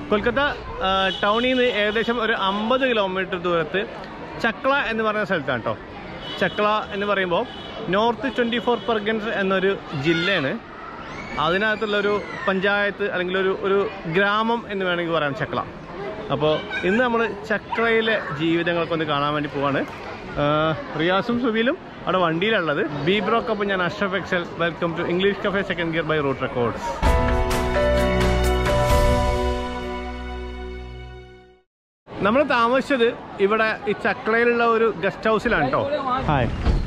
കൊൽക്കത്ത ആ, ടൗണിൽ നിന്ന് ഏകദേശം ഒരു അമ്പത് കിലോമീറ്റർ ദൂരത്ത് ചക്ല എന്ന് പറയുന്ന സ്ഥലത്താണ് കേട്ടോ ചക്ല എന്ന് പറയുമ്പോൾ നോർത്ത് ട്വൻറ്റി ഫോർ പെർഗൻസ് എന്നൊരു ജില്ലയാണ് അതിനകത്തുള്ളൊരു പഞ്ചായത്ത് അല്ലെങ്കിൽ ഒരു ഒരു ഗ്രാമം എന്ന് വേണമെങ്കിൽ പറയാം ചക്ല അപ്പോൾ ഇന്ന് നമ്മൾ ചക്രയിലെ ജീവിതങ്ങളൊക്കെ ഒന്ന് കാണാൻ വേണ്ടി പോവാണ് ആ, റിയാസും സുബീലും അവിടെ വണ്ടിയിലുള്ളത് ബി ബ്രോക്കൊപ്പം ഞാൻ Ashraf excel welcome to English cafe second gear by root records നമ്മൾ താമസിച്ചത് ഇവിടെ ഈ ചക്രയിലുള്ള ഒരു ഗസ്റ്റ് ഹൗസിലാണ് കേട്ടോ ഹായ്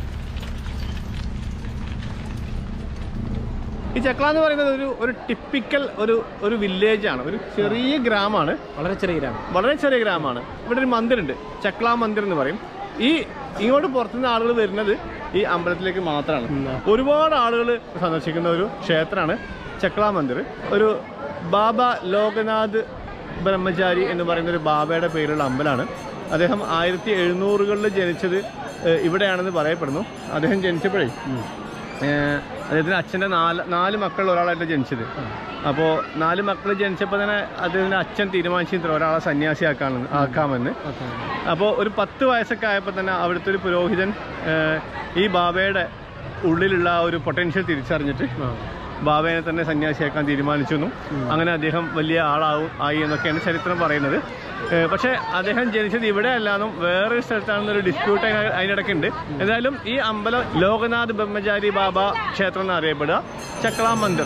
ഈ ചക്ര എന്ന് പറയുന്നത് ഒരു ഒരു ടിപ്പിക്കൽ ഒരു ഒരു വില്ലേജ് ആണ് ഒരു ചെറിയ ഗ്രാമമാണ് വളരെ ചെറിയ ഗ്രാമം വളരെ ചെറിയ ഗ്രാമമാണ് ഇവിടെ ഒരു മന്ദിറുണ്ട് ചക്ല മന്ദിർ എന്ന് പറയും ഈ ഇങ്ങോട്ട് പുറത്തുനിന്ന് ആളുകൾ വരുന്നത് ഈ അമ്പലത്തിലേക്ക് മാത്രമാണ് ഒരുപാട് ആളുകൾ സന്ദർശിക്കുന്ന ഒരു ക്ഷേത്രമാണ് ചക്ല മന്ദിർ ഒരു ബാബ ലോകനാഥ് ബ്രഹ്മചാരി എന്ന് പറയുന്ന ഒരു ബാബയുടെ പേരുള്ള അമ്പലമാണ് അദ്ദേഹം ആയിരത്തി എഴുന്നൂറുകളിൽ ജനിച്ചത് ഏഹ്, ഇവിടെയാണെന്ന് പറയപ്പെടുന്നു അദ്ദേഹം ജനിച്ചപ്പോഴേ ഏഹ്, അദ്ദേഹത്തിന് അച്ഛൻ്റെ നാല് നാല് മക്കളിൽ ഒരാളായിട്ട് ജനിച്ചത് അപ്പോൾ നാല് മക്കൾ ജനിച്ചപ്പോൾ തന്നെ അദ്ദേഹത്തിൻ്റെ അച്ഛൻ തീരുമാനിച്ചിരുന്നു ഒരാളെ സന്യാസിയാക്കാമെന്ന് ആക്കാമെന്ന് അപ്പോൾ ഒരു പത്ത് വയസ്സൊക്കെ ആയപ്പോൾ തന്നെ അവിടുത്തെ ഒരു പുരോഹിതൻ ഏഹ്, ഈ ബാബയുടെ ഉള്ളിലുള്ള ആ ഒരു പൊട്ടൻഷ്യൽ തിരിച്ചറിഞ്ഞിട്ട് ബാബയെ തന്നെ സന്യാസിയാക്കാൻ തീരുമാനിച്ചു എന്നും അങ്ങനെ അദ്ദേഹം വലിയ ആളാവും ആയി എന്നൊക്കെയാണ് ചരിത്രം പറയുന്നത് ഏഹ് പക്ഷേ അദ്ദേഹം ജനിച്ചത് ഇവിടെ അല്ലാന്നും വേറൊരു സ്ഥലത്താണെന്നൊരു ഡിസ്പ്യൂട്ട് അതിനിടയ്ക്കുണ്ട് എന്തായാലും ഈ അമ്പലം ലോകനാഥ് ബ്രഹ്മചാരി ബാബ ക്ഷേത്രം എന്ന് അറിയപ്പെടുക ചക്ല മന്ദിർ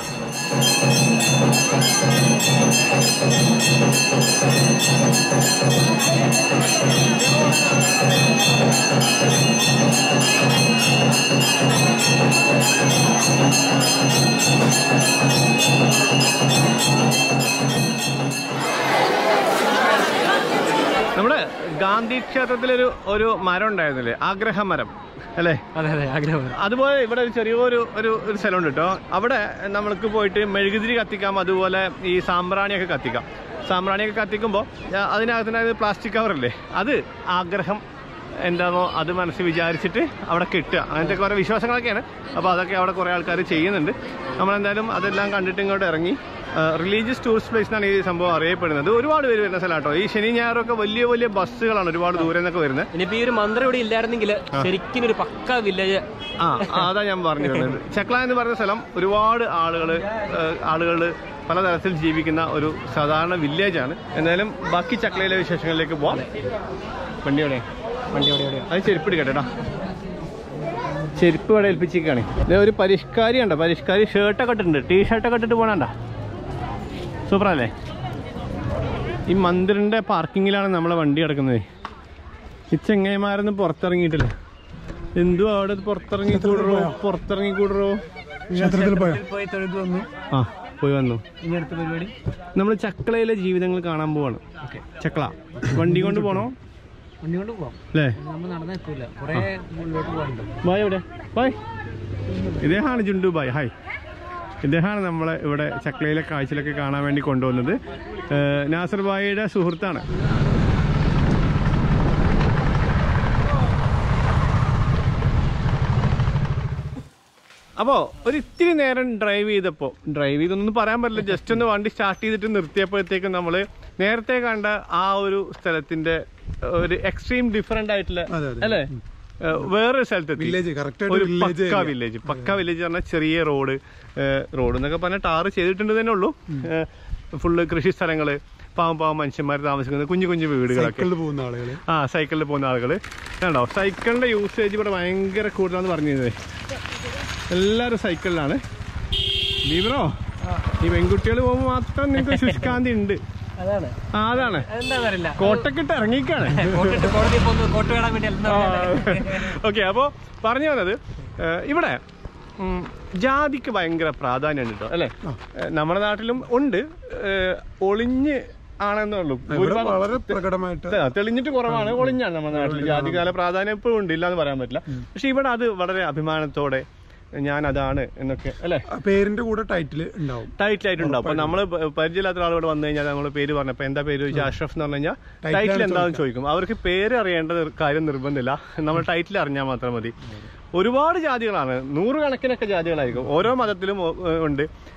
നമ്മുടെ ഗാന്ധി ക്ഷേത്രത്തിലൊരു ഒരു മരം ഉണ്ടായിരുന്നില്ലേ ആഗ്രഹ മരം അല്ലേ അതെ അതെ ആഗ്രഹം അതുപോലെ ഇവിടെ ഒരു ചെറിയൊരു ഒരു ഒരു സ്ഥലമുണ്ട് കേട്ടോ അവിടെ നമ്മൾക്ക് പോയിട്ട് മെഴുകുതിരി കത്തിക്കാം അതുപോലെ ഈ സാമ്പ്രാണിയൊക്കെ കത്തിക്കാം സാമ്പ്രാണിയൊക്കെ കത്തിക്കുമ്പോൾ അതിനകത്തിനകത്ത് പ്ലാസ്റ്റിക് കവറില്ലേ അത് ആഗ്രഹം എന്താണോ അത് മനസ്സിൽ വിചാരിച്ചിട്ട് അവിടെ കിട്ടുക അങ്ങനത്തെ കുറേ വിശ്വാസങ്ങളൊക്കെയാണ് അപ്പോൾ അതൊക്കെ അവിടെ കുറേ ആൾക്കാർ ചെയ്യുന്നുണ്ട് നമ്മളെന്തായാലും അതെല്ലാം കണ്ടിട്ട് ഇങ്ങോട്ട് ഇറങ്ങി റിലീജിയസ് ടൂറിസ്റ്റ് പ്ലേസ് എന്നാണ് ഈ സംഭവം അറിയപ്പെടുന്നത് ഒരുപാട് പേര് വരുന്ന സ്ഥലം കേട്ടോ ഈ ശനി ഞായറൊക്കെ വലിയ വലിയ ബസ്സുകളാണ് ഒരുപാട് ദൂരെ നിന്നൊക്കെ വരുന്നത് ഇനിയിപ്പോ ഈ ഒരു മന്ത്രം ഇവിടെ ഇല്ലായിരുന്നെങ്കിൽ ശരിക്കും ഒരു പക്ക വില്ലേജ് ആ അതാ ഞാൻ പറഞ്ഞു വരുന്നത് ചക്ല എന്ന് പറയുന്ന സ്ഥലം ഒരുപാട് ആളുകൾ ആളുകൾ പലതരത്തിൽ ജീവിക്കുന്ന ഒരു സാധാരണ വില്ലേജ് ആണ് എന്തായാലും ബാക്കി ചക്ലയിലെ വിശേഷങ്ങളിലേക്ക് പോവാം വണ്ടി എവിടെ വണ്ടി എവിടെ എവിടെയാ അത് ചെരുപ്പ് എടുക്കട്ടെടാ ചെരുപ്പ് ഇവിടെ ഏൽപ്പിച്ചിരിക്കുകയാണ് ഇത് ഒരു പരിഷ്കാരി ഉണ്ടോ പരിഷ്കാരി ഷർട്ടൊക്കെ ഇട്ടിട്ടുണ്ട് ടീ ഷർട്ടൊക്കെ ഇട്ടിട്ട് പോകണണ്ട സൂപ്പർ അല്ലേ ഈ മന്ദിറിൻ്റെ പാർക്കിങ്ങിലാണ് നമ്മളെ വണ്ടി കിടക്കുന്നത് ഈ ചെങ്ങൈമാരൊന്നും പുറത്തിറങ്ങിയിട്ടില്ല എന്തോ അവിടെ പുറത്തിറങ്ങി കൂടറോ പുറത്തിറങ്ങി കൂടറോ ക്ഷേത്രത്തിൽ പോയോ പോയി തൊഴുത് വന്നു ആ പോയി വന്നു ഇനി അടുത്ത പരിപാടി നമ്മൾ ചക്ലയിലെ ജീവിതങ്ങൾ കാണാൻ പോവാണ് ചക്ല വണ്ടി കൊണ്ട് പോണോ വണ്ടി കൊണ്ട് പോവാം അല്ലേ നമ്മൾ നടന്നെത്തൂല കുറെ മുന്നോട്ട് പോകാനുണ്ട് ബായ് എവിടെ ബായ് ഇദ്ദേഹമാണ് ജുണ്ടു ബായ് ഹായ് ഇദ്ദേഹമാണ് നമ്മളെ ഇവിടെ ചക്ലയിലെ കാഴ്ചയിലൊക്കെ കാണാൻ വേണ്ടി കൊണ്ടുവന്നത് ഏഹ് നാസർ ബായിയുടെ സുഹൃത്താണ് അപ്പോൾ ഒരു ഇത്തിരി നേരം ഡ്രൈവ് ചെയ്തപ്പോൾ ഡ്രൈവ് ചെയ്തൊന്നും പറയാൻ പറ്റില്ല ജസ്റ്റ് ഒന്ന് വണ്ടി സ്റ്റാർട്ട് ചെയ്തിട്ട് നിർത്തിയപ്പോഴത്തേക്കും നമ്മൾ നേരത്തെ കണ്ട ആ ഒരു സ്ഥലത്തിന്റെ ഒരു എക്സ്ട്രീം ഡിഫറെന്റ് ആയിട്ടുള്ള അതെ, അതെ. അല്ലേ ഏഹ് വേറൊരു സ്ഥലത്തെത്തി വില്ലേജ് കറക്റ്റ് ഒരു ആയിട്ട് village pukka village pukka village പറഞ്ഞാൽ ചെറിയ റോഡ് റോഡ് എന്നൊക്കെ പറഞ്ഞാൽ ടാറ് ചെയ്തിട്ടുണ്ട് തന്നെ ഉള്ളൂ ഫുള്ള് കൃഷി സ്ഥലങ്ങള് പാവം പാവം മനുഷ്യന്മാർ താമസിക്കുന്ന കുഞ്ഞു കുഞ്ഞു വീടുകളൊക്കെ സൈക്കിളിൽ പോകുന്ന ആളുകള് ആ സൈക്കിളിൽ പോകുന്ന ആളുകൾ കണ്ടോ സൈക്കിളിന്റെ യൂസേജ് ഇവിടെ ഭയങ്കര കൂടുതലാന്ന് പറഞ്ഞിരുന്നത് എല്ലാവരും സൈക്കിളിലാണ് ബീബറോ ഈ പെൺകുട്ടികൾ പോകുമ്പോൾ മാത്രം നിങ്ങൾക്ക് ശുഷ്കാന്തി ഉണ്ട് അതാണ് ആ അതാണ് എന്താണെന്നറിയില്ല കോട്ടക്കിട്ട് ഇറങ്ങിക്കാണ് കോട്ടിട്ട് കോടതി പോകുന്നത് കോട്ട് കാണാൻ വേണ്ടി എന്താ ഓക്കെ അപ്പോൾ പറഞ്ഞു വന്നത് ഏഹ് ഇവിടെ ഉം, ജാതിക്ക് ഭയങ്കര പ്രാധാന്യമുണ്ട് കേട്ടോ അല്ലേ ഏഹ് നമ്മുടെ നാട്ടിലും ഉണ്ട് ഏഹ് ഒളിഞ്ഞ് ആണെന്നേ ഉള്ളൂ ഇവിടെ ഒരുപാട് വളരെ പ്രകടമായിട്ട് തെ- തെളിഞ്ഞിട്ട് കുറവാണ് ഒളിഞ്ഞാണ് നമ്മുടെ നാട്ടിൽ ജാതികാല പ്രാധാന്യം ഇപ്പോഴും ഉണ്ട് ഇല്ലാന്ന് പറയാൻ പറ്റില്ല പക്ഷെ ഇവിടെ അത് വളരെ അഭിമാനത്തോടെ ഞാൻ അതാണ് എന്നൊക്കെ അല്ലേ ആ പേരിന്റെ കൂടെ ടൈറ്റിൽ ഉണ്ടാവും ടൈറ്റിൽ ആയിട്ടുണ്ടാവും അപ്പൊ നമ്മള് പ- പരിചയമില്ലാത്ത ഒരാൾ ഇവിടെ വന്നു കഴിഞ്ഞാൽ നമ്മൾ പേര് പറഞ്ഞപ്പോ എന്താ പേര് ചോദിച്ചാൽ അഷ്റഫ് എന്ന് പറഞ്ഞു കഴിഞ്ഞാൽ ടൈറ്റിൽ എന്താണെന്ന് ചോദിക്കും അവർക്ക് പേര് അറിയേണ്ട നിർ- കാര്യം നിർബന്ധമില്ല നമ്മൾ ടൈറ്റിൽ അറിഞ്ഞാൽ മാത്രം മതി ഒരുപാട് ജാതികളാണ് നൂറുകണക്കിനൊക്കെ ജാതികളായിരിക്കും ഓരോ മതത്തിലും ഒ- ഏഹ് ഉണ്ട്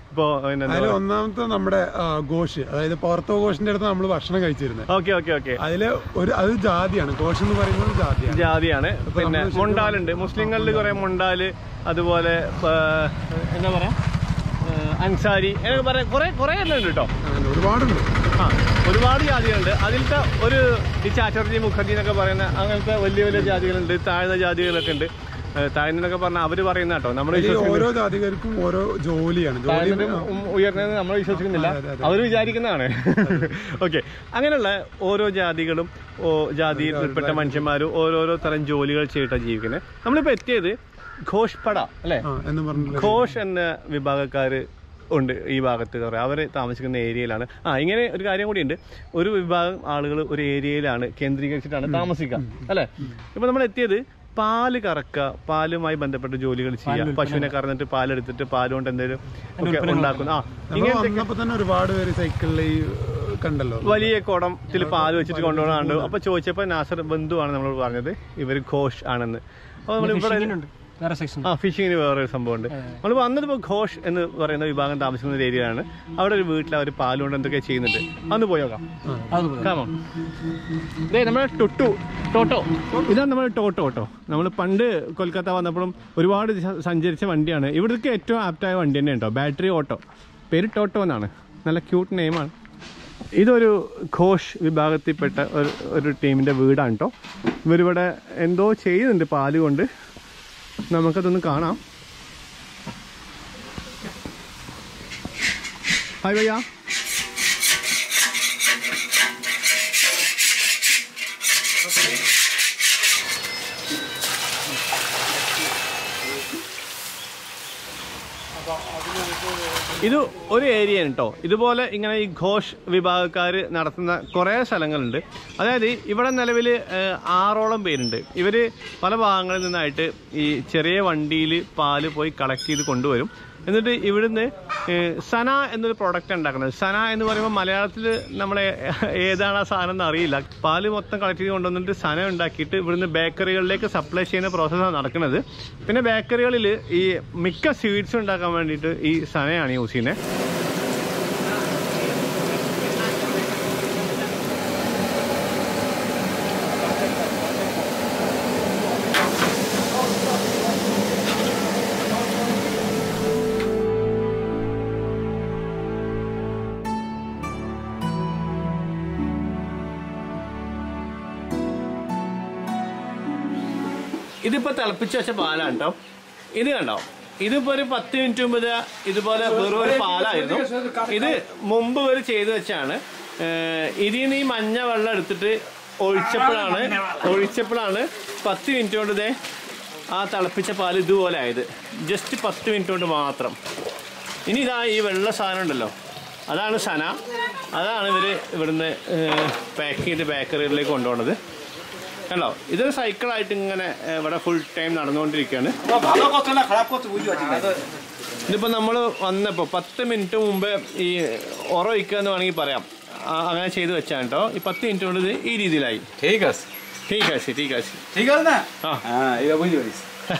ഇപ്പോ പിന്നെ അതിൽ ഒന്നാമത്തെ നമ്മുടെ ആ, ഘോഷ് അതായത് പോർത്തോ ഘോഷിന്റെ അടുത്ത് നമ്മൾ ഭക്ഷണം കഴിച്ചിരുന്നത് ഓക്കെ ഓക്കെ ഓക്കെ അതില് ഒരു അത് ജാതിയാണ് ഘോഷ് എന്ന് പറയുന്നത് ജാതിയാണ് ജാതിയാണ് പിന്നെ മുണ്ടാലുണ്ട് മുസ്ലിങ്ങളിൽ കുറെ മുണ്ടാല് അതുപോലെ ആ, എന്താ പറയാ ആ, അൻസാരി എന്നൊക്കെ പറയാം കുറെ കുറെ എണ്ണം ഉണ്ട് കേട്ടോ അങ്ങനെ ഒരുപാടുണ്ട് ആ ഒരുപാട് ജാതികളുണ്ട് അതിലത്തെ ഒരു ഈ ചാറ്റർജി മുഖർജി എന്നൊക്കെ പറയുന്ന അങ്ങനത്തെ വലിയ വലിയ ജാതികളുണ്ട് താഴ്ന്ന ജാതികളൊക്കെ ഉണ്ട് ഏ, താഴ്ന്നതൊക്കെ പറഞ്ഞാൽ അവര് പറയുന്ന കേട്ടോ നമ്മൾ ഈ ഓരോ ജാതികർക്കും ഓരോ ജോലിയാണ് ജോലി ഉയർന്നത് നമ്മൾ വിശ്വസിക്കുന്നില്ല അവർ വിചാരിക്കുന്നതാണ് ഓക്കെ അങ്ങനെയുള്ള ഓരോ ജാതികളും ഓ ജാതിയിൽപ്പെട്ട മനുഷ്യന്മാരും ഓരോരോ തരം ജോലികൾ ചെയ്തിട്ടാണ് ജീവിക്കുന്നത് നമ്മളിപ്പോൾ എത്തിയത് ഘോഷ്പട അല്ലേ ആ എന്ന് പറഞ്ഞിട്ടുള്ള ഘോഷ് എന്ന വിഭാഗക്കാര് ഉണ്ട് ഈ ഭാഗത്ത് കുറേ അവർ താമസിക്കുന്ന ഏരിയയിലാണ് ആ ഇങ്ങനെ ഒരു കാര്യം കൂടിയുണ്ട് ഒരു വിഭാഗം ആളുകൾ ഒരു ഏരിയയിലാണ് കേന്ദ്രീകരിച്ചിട്ടാണ് താമസിക്കുക അല്ലേ ഇപ്പൊ നമ്മൾ എത്തിയത് പാല് കറക്കുക പാലുമായി ബന്ധപ്പെട്ട ജോലികൾ ചെയ്യുക പശുവിനെ കറന്നിട്ട് പാലെടുത്തിട്ട് പാല് കൊണ്ട് എന്തെങ്കിലും ഒക്കെ ഉണ്ടാക്കുന്നു ആ നമ്മൾ വന്നപ്പോ തന്നെ ഒരുപാട് പേര് സൈക്കിളിൽ ഈ കണ്ടല്ലോ വലിയ കുടത്തിൽ പാല് വെച്ചിട്ട് കൊണ്ടുപോകണുണ്ട് അപ്പൊ ചോദിച്ചപ്പോ നാസർ ബന്ധുവാണ് നമ്മളോട് പറഞ്ഞത് ഇവർ ഘോഷ് ആണെന്ന് അപ്പൊ നമ്മൾ ഇവിടെ ഉണ്ട് വേറെ സെക്ഷൻ ആ ഫിഷിങ്ങിന് വേറെ ഒരു സംഭവമുണ്ട് നമ്മൾ വന്നത് ഇപ്പോൾ ഘോഷ് എന്ന് പറയുന്ന വിഭാഗം താമസിക്കുന്ന ഒരു ഏരിയയാണ് അവിടെ ഒരു വീട്ടിൽ അവർ പാലുകൊണ്ട് എന്തൊക്കെ ചെയ്യുന്നുണ്ട് അന്ന് പോയി നോക്കാം അത് കാമോ ഇതേ നമ്മുടെ ടൊട്ടു ടോട്ടോ ഇതാണ് നമ്മുടെ ടോട്ടോ കേട്ടോ നമ്മൾ പണ്ട് കൊൽക്കത്ത വന്നപ്പോഴും ഒരുപാട് സ- സഞ്ചരിച്ച വണ്ടിയാണ് ഇവിടേക്ക് ഏറ്റവും ആപ്റ്റായ വണ്ടി തന്നെ കേട്ടോ ബാറ്ററി ഓട്ടോ പേര് ടോട്ടോ എന്നാണ് നല്ല ക്യൂട്ട് നെയിമാണ് ഇതൊരു ഘോഷ് വിഭാഗത്തിൽപ്പെട്ട ഒരു ഒരു ടീമിൻ്റെ വീടാണ് കേട്ടോ ഇവരിവിടെ എന്തോ ചെയ്യുന്നുണ്ട് പാല് കൊണ്ട് നമുക്കതൊന്ന് കാണാം ഹായ് ഭയ്യ ഇത് ഒരു ഏരിയ കേട്ടോ ഇതുപോലെ ഇങ്ങനെ ഈ ഘോഷ് വിഭാഗക്കാർ നടത്തുന്ന കുറേ സ്ഥലങ്ങളുണ്ട് അതായത് ഇവിടെ നിലവിൽ ആറോളം പേരുണ്ട് ഇവർ പല ഭാഗങ്ങളിൽ നിന്നായിട്ട് ഈ ചെറിയ വണ്ടിയിൽ പാല് പോയി കളക്ട് ചെയ്ത് കൊണ്ടുവരും എന്നിട്ട് ഇവിടുന്ന് ഏഹ്, സന എന്നൊരു പ്രോഡക്റ്റ് ഉണ്ടാക്കുന്നത് സന എന്ന് പറയുമ്പോൾ മലയാളത്തിൽ നമ്മളെ ഏതാണ് ആ സാധനം എന്ന് അറിയില്ല പാല് മൊത്തം കളക്ട് ചെയ്ത് കൊണ്ടുവന്നിട്ട് സന ഉണ്ടാക്കിയിട്ട് ഇവിടുന്ന് ബേക്കറികളിലേക്ക് സപ്ലൈ ചെയ്യുന്ന പ്രോസസ്സാണ് നടക്കുന്നത് പിന്നെ ബേക്കറികളിൽ ഈ മിക്ക സ്വീറ്റ്സ് ഉണ്ടാക്കാൻ വേണ്ടിയിട്ട് ഈ സനയാണ് യൂസ് ചെയ്യുന്നത് ഇതിപ്പോ തിളപ്പിച്ച് വെച്ച പാലാണ് കേട്ടോ ഇത് കണ്ടോ ഇതിപ്പോ ഒരു പത്ത് മിനിറ്റ് മുമ്പ് ദാ ഇതുപോലെ വെറും ഒരു പാലായിരുന്നു ഇത് മുമ്പ് ഇവർ ചെയ്തു വെച്ചാണ് ഏഹ് ഇതിൽ നിന്ന് ഈ മഞ്ഞ വെള്ളം എടുത്തിട്ട് ഒഴിച്ചപ്പോഴാണ് ഒഴിച്ചപ്പോഴാണ് പത്ത് മിനിറ്റ് കൊണ്ട് ഇതേ ആ തിളപ്പിച്ച പാൽ ഇതുപോലെ ആയത് ജസ്റ്റ് പത്ത് മിനിറ്റ് കൊണ്ട് മാത്രം ഇനി ഇതാ ഈ വെള്ള സാധനം ഉണ്ടല്ലോ അതാണ് സന അതാണ് ഇവർ ഇവിടുന്ന് പാക്ക് ചെയ്ത് ബേക്കറികളിലേക്ക് കൊണ്ടുപോകുന്നത് കണ്ടോ ഇതൊരു സൈക്കിളായിട്ട് ഇങ്ങനെ ഏ, ഇവിടെ ഫുൾ ടൈം നടന്നുകൊണ്ടിരിക്കുകയാണ് ഇതിപ്പോ നമ്മൾ വന്നപ്പോൾ പത്ത് മിനിറ്റ് മുമ്പ് ഈ ഉറവിക്കുക എന്ന് വേണമെങ്കിൽ പറയാം ആ, അങ്ങനെ ചെയ്ത് വെച്ചാണ് കേട്ടോ ഈ പത്ത് മിനിറ്റ് കൊണ്ട് ഇത് ഈ രീതിയിലായി ঠিক আছে ടീ കാശി ടീ കാശി ঠিক আছে না ആ হ্যাঁ এটা বুঝতে পারিস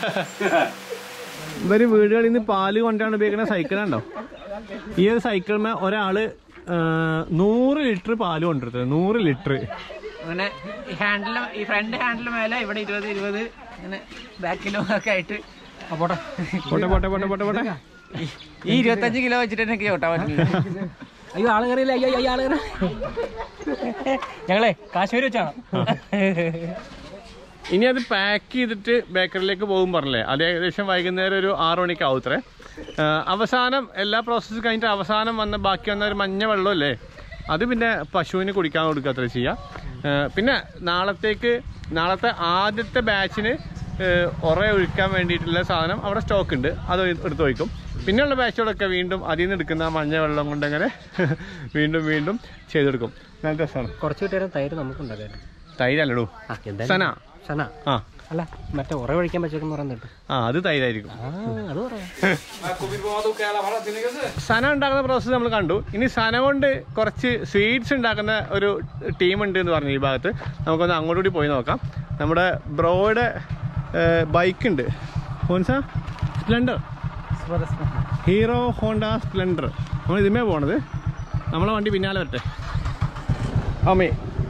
ഇവര് വീടുകളിൽ നിന്ന് പാല് കൊണ്ടാണ് ഉപയോഗിക്കുന്ന സൈക്കിളുണ്ടോ ഈ ഒരു സൈക്കിളിന് ഒരാള് ആ, നൂറ് ലിറ്റർ പാല് കൊണ്ടിരുന്നത് നൂറ് ലിറ്റർ അങ്ങനെ ഈ ഹാൻഡില് ഈ ഫ്രണ്ട് ഹാൻഡില് മേലെ ഇവിടെ ഇരുപത് ഇരുപത് അങ്ങനെ ബാക്കിലും ഒക്കെ ആയിട്ട് പോട്ടെ പോട്ടെ പോട്ടെ പോട്ടെ പോട്ടെ പോട്ടെ ഈ ഇരുപത്തഞ്ച് കിലോ വെച്ചിട്ട് എനിക്ക് ചോട്ടാൻ പറ്റില്ല അയ്യോ ആള് കയറിയില്ല അയ്യോ അയ്യോ ആള് കയറി ഞങ്ങളെ കാശ്മീർ വെച്ചാണ് ഇനി അത് പാക്ക് ചെയ്തിട്ട് ബേക്കറിയിലേക്ക് പോകും പറഞ്ഞില്ലേ അത് ഏകദേശം വൈകുന്നേരം ഒരു ആറു മണിക്ക് ആവുത്രേ ആ, അവസാനം എല്ലാ പ്രോസസ്സ് കഴിഞ്ഞിട്ട് അവസാനം വന്ന ബാക്കി വന്ന ഒരു മഞ്ഞ വെള്ളമല്ലേ അത് പിന്നെ പശുവിന് കുടിക്കാൻ കൊടുക്കുക ചെയ്യുക ആ, പിന്നെ നാളത്തേക്ക് നാളത്തെ ആദ്യത്തെ ബാച്ചിന് ഉറ ഒഴിക്കാൻ വേണ്ടിയിട്ടുള്ള സാധനം അവിടെ സ്റ്റോക്ക് ഉണ്ട് അത് എടുത്ത് വയ്ക്കും പിന്നെയുള്ള ബാച്ചുകളൊക്കെ വീണ്ടും അതിൽ നിന്ന് എടുക്കുന്ന ആ മഞ്ഞ വെള്ളം കൊണ്ട് അങ്ങനെ വീണ്ടും വീണ്ടും ചെയ്തെടുക്കും നല്ല രസമാണ് കുറച്ച് കിട്ടിയാലും തൈര് നമുക്കുണ്ടാകാൻ തൈരല്ലടൂ ആ എന്താ സന സന ആ അല്ല മറ്റേ ഉറ ഒഴിക്കാൻ പറ്റുമെന്ന് പറയുന്നുണ്ട് ആ അത് തൈരായിരിക്കും ആ അത് പറയാം কবির বাবা তো কেলা ভাড়া দিনে গেছে സന ഉണ്ടാക്കുന്ന പ്രോസസ്സ് നമ്മൾ കണ്ടു ഇനി സന കൊണ്ട് കുറച്ച് സ്വീറ്റ്സ് ഉണ്ടാക്കുന്ന ഒരു ടീം ഉണ്ട് എന്ന് പറഞ്ഞു ഈ ഭാഗത്ത് നമുക്കൊന്ന് അങ്ങോട്ട് കൂടി പോയി നോക്കാം നമ്മുടെ ബ്രോയുടെ ബൈക്ക് ഉണ്ട് ഫോൺസാ സ്പ്ലെൻഡർ ഹീറോ ഹോണ്ട സ്പ്ലെൻഡർ നമ്മൾ ഇതിമേ പോണത് നമ്മളെ വണ്ടി പിന്നാലെ വരട്ടെ അമ്മേ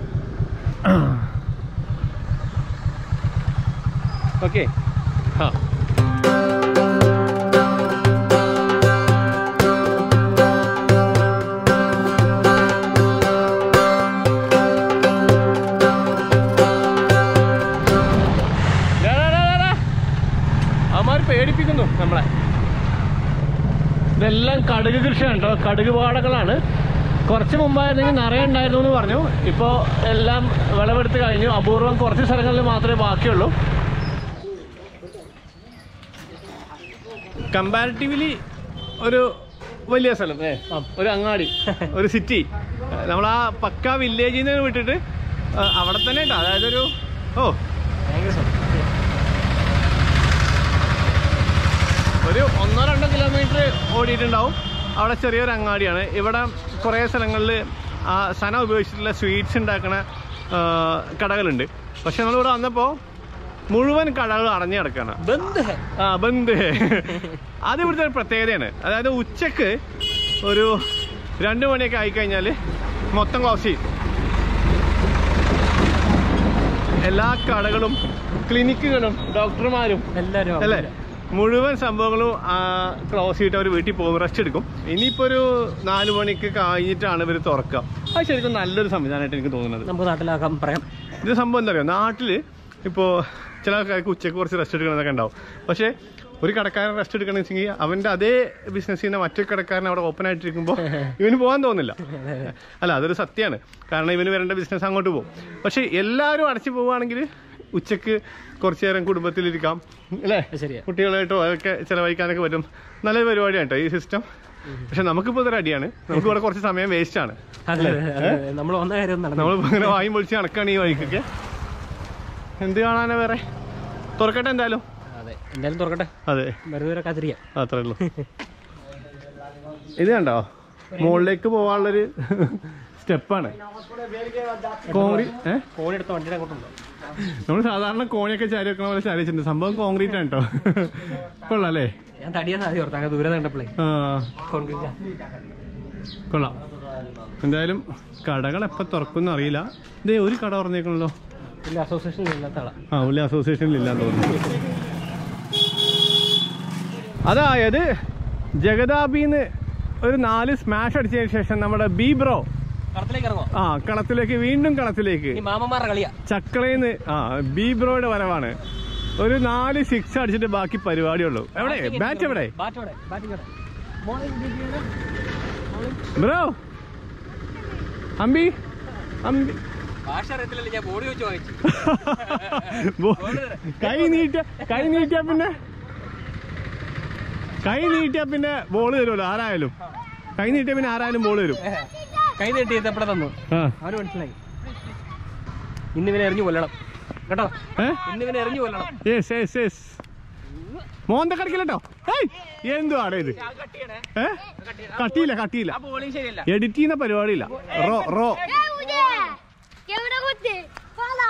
ഓക്കെ ആ അവന്മാർ പേടിപ്പിക്കുന്നു നമ്മളെ ഇതെല്ലാം കടുക് കൃഷിയാണ് കേട്ടോ കടുക് പാടകളാണ് കുറച്ച് മുമ്പായിരുന്നെങ്കിൽ നിറയെ ഉണ്ടായിരുന്നു എന്ന് പറഞ്ഞു ഇപ്പോൾ എല്ലാം വിളവെടുത്ത് കഴിഞ്ഞു അപൂർവം കുറച്ച് സ്ഥലങ്ങളിൽ മാത്രമേ ബാക്കിയുള്ളൂ കമ്പാരിറ്റീവ്ലി ഒരു വലിയ സ്ഥലം ഏ ഒരു അങ്ങാടി ഒരു സിറ്റി നമ്മൾ ആ പക്ക വില്ലേജിൽ നിന്ന് വിട്ടിട്ട് ആ, അവിടെ തന്നെ കേട്ടോ അതായത് ഒരു ഓ ഒരു ഒന്നോ രണ്ടോ കിലോമീറ്റർ ഓടിയിട്ടുണ്ടാവും അവിടെ ചെറിയൊരു അങ്ങാടിയാണ് ഇവിടെ കുറേ സ്ഥലങ്ങളിൽ ആ സന ഉപയോഗിച്ചിട്ടുള്ള സ്വീറ്റ്സ് ഉണ്ടാക്കുന്ന ആ, കടകളുണ്ട് പക്ഷെ നമ്മളിവിടെ വന്നപ്പോൾ മുഴുവൻ കടകൾ അടഞ്ഞു കിടക്കുകയാണ് ബന്ദ് ഹെ. ആ ബന്ദ് അത് ഇവിടുത്തെ ഒരു പ്രത്യേകതയാണ് അതായത് ഉച്ചക്ക് ഒരു രണ്ട് മണിയൊക്കെ ആയിക്കഴിഞ്ഞാൽ മൊത്തം ക്ലോസ് ചെയ്യും എല്ലാ കടകളും ക്ലിനിക്കുകളും ഡോക്ടർമാരും എല്ലാരും അല്ലേ അവിടെ. മുഴുവൻ സംഭവങ്ങളും ക്ലോസ് ചെയ്തിട്ട് അവർ വീട്ടിൽ പോകും റെസ്റ്റ് എടുക്കും ഇനിയിപ്പോൾ ഒരു നാല് മണിക്ക് കഴിഞ്ഞിട്ടാണ് ഇവർ തുറക്കുക അത് ശരിക്കും നല്ലൊരു സംവിധാനമായിട്ട് എനിക്ക് തോന്നുന്നത് നമുക്ക് നാട്ടിലാക്കാൻ പറയാം ഇത് സംഭവം എന്താ പറയുക നാട്ടിൽ ഇപ്പോൾ ചില ആൾക്കാർക്ക് ഉച്ചയ്ക്ക് കുറച്ച് റെസ്റ്റ് എടുക്കണമെന്നൊക്കെ ഉണ്ടാവും പക്ഷേ ഒരു കടക്കാരൻ റെസ്റ്റ് എടുക്കണമെന്ന് വെച്ചെങ്കിൽ അവൻ്റെ അതേ ബിസിനസ് ചെയ്യുന്ന മറ്റൊരു കടക്കാരൻ അവിടെ ഓപ്പൺ ആയിട്ടിരിക്കുമ്പോൾ ഇവന് പോകാൻ തോന്നില്ല അല്ല അതൊരു സത്യമാണ് കാരണം ഇവന് വരേണ്ട ബിസിനസ് അങ്ങോട്ട് പോകും പക്ഷേ എല്ലാവരും അടച്ചു പോവുകയാണെങ്കിൽ ഉച്ചക്ക് കുറച്ച് നേരം കുടുംബത്തിലിരിക്കാം അല്ലേ ശരിയാ കുട്ടികളായിട്ടോ അതൊക്കെ ചിലവഴിക്കാനൊക്കെ പറ്റും നല്ലൊരു പരിപാടിയാണ് കേട്ടോ ഈ സിസ്റ്റം പക്ഷെ നമുക്കിപ്പോൾ ഇതൊരു അടിയാണ് നമുക്ക് ഇവിടെ കുറച്ച് സമയം വേസ്റ്റ് ആണ് അതെ നമ്മൾ വന്ന കാര്യം നടന്നു നമ്മളിപ്പോ ഇങ്ങനെ വായും പൊളിച്ച് നടക്കാണ് ഈ വഴിക്കൊക്കെ എന്ത് കാണാനാ വേറെ തുറക്കട്ടെ എന്തായാലും അതെ എന്തായാലും തുറക്കട്ടെ അതെ വെറുതെ ഒരു കതിരിയ അത്രേ ഉള്ളൂ ഇത് കണ്ടോ മുകളിലേക്ക് പോകാനുള്ളൊരു സ്റ്റെപ്പാണ് കോൺക്രീറ്റ് ഏഹ് ഫോൺ എടുത്ത വണ്ടിയുടെ അങ്ങോട്ടുണ്ടോ നമ്മൾ സാധാരണ കോണിയൊക്കെ ചാരി വെക്കണ പോലെ ചാരി വെച്ചിട്ടുണ്ട് സംഭവം കോൺക്രീറ്റ് ആണ് കേട്ടോ കൊള്ളാം അല്ലേ ഞാൻ തടിയാ സാധ്യത ഓർത്ത് അങ്ങനെ ദൂരെ കണ്ടപ്പോഴേ ആ കോൺക്രീറ്റ് കൊള്ളാം എന്തായാലും കടകൾ എപ്പോൾ തുറക്കുമെന്ന് അറിയില്ല ഇതേ ഒരു കട തുറന്നേക്കണല്ലോ ഇല്ല അസോസിയേഷൻ ഇല്ലാത്ത ആളാ ആ ഉള്ളി അസോസിയേഷനിൽ ഇല്ലാന്ന് തോന്നുന്നു അതായത് ജഗദാബിന്ന് ഒരു നാല് സ്മാഷ് അടിച്ചതിന് ശേഷം നമ്മുടെ ബി ബ്രോ കടത്തിലേക്ക് ഇറങ്ങോ ആ കളത്തിലേക്ക് വീണ്ടും കളത്തിലേക്ക് ഈ മാമന്മാരുടെ കളിയാ ചക്കളയിന്ന് ആ ബി ബ്രോയുടെ വരവാണ് ഒരു നാല് സിക്സ് അടിച്ചിട്ട് ബാക്കി പരിപാടിയുള്ളൂ എവിടെ ബാറ്റ് എവിടെ ബാറ്റ് എവിടെ ബാറ്റിംഗ് എവിടെ ബ്രോ അമ്പി അമ്പി ഭാഷ അറിയത്തില്ലല്ലോ ഞാൻ ബോഡി വെച്ച് വാങ്ങിച്ചു ബോ- കൈ നീട്ട കൈ നീട്ടിയാ പിന്നെ കൈ നീട്ടിയാ പിന്നെ ബോൾ തരുമല്ലോ ആരായാലും കൈ നീട്ടിയാ പിന്നെ ആരായാലും ബോൾ തരും കൈ നീട്ടി എത്തപ്പെടെ തന്നു ആ അവന് മനസ്സിലായി ഇന്ന് ഇവനെ എറിഞ്ഞു കൊല്ലണം കേട്ടോ ഏ ഇന്ന് ഇവനെ എറിഞ്ഞു കൊല്ലണം യെസ് യെസ് യെസ് മോന്ത കടിക്കല്ലോ ഏയ് എന്തുവാണ് ഇത് ഏ കട്ടിയില്ല കട്ടിയില്ല ബോളിങ് ശരിയല്ല എഡിറ്റ് ചെയ്യുന്ന പരിപാടിയില്ല raw raw Che una con te! Fala!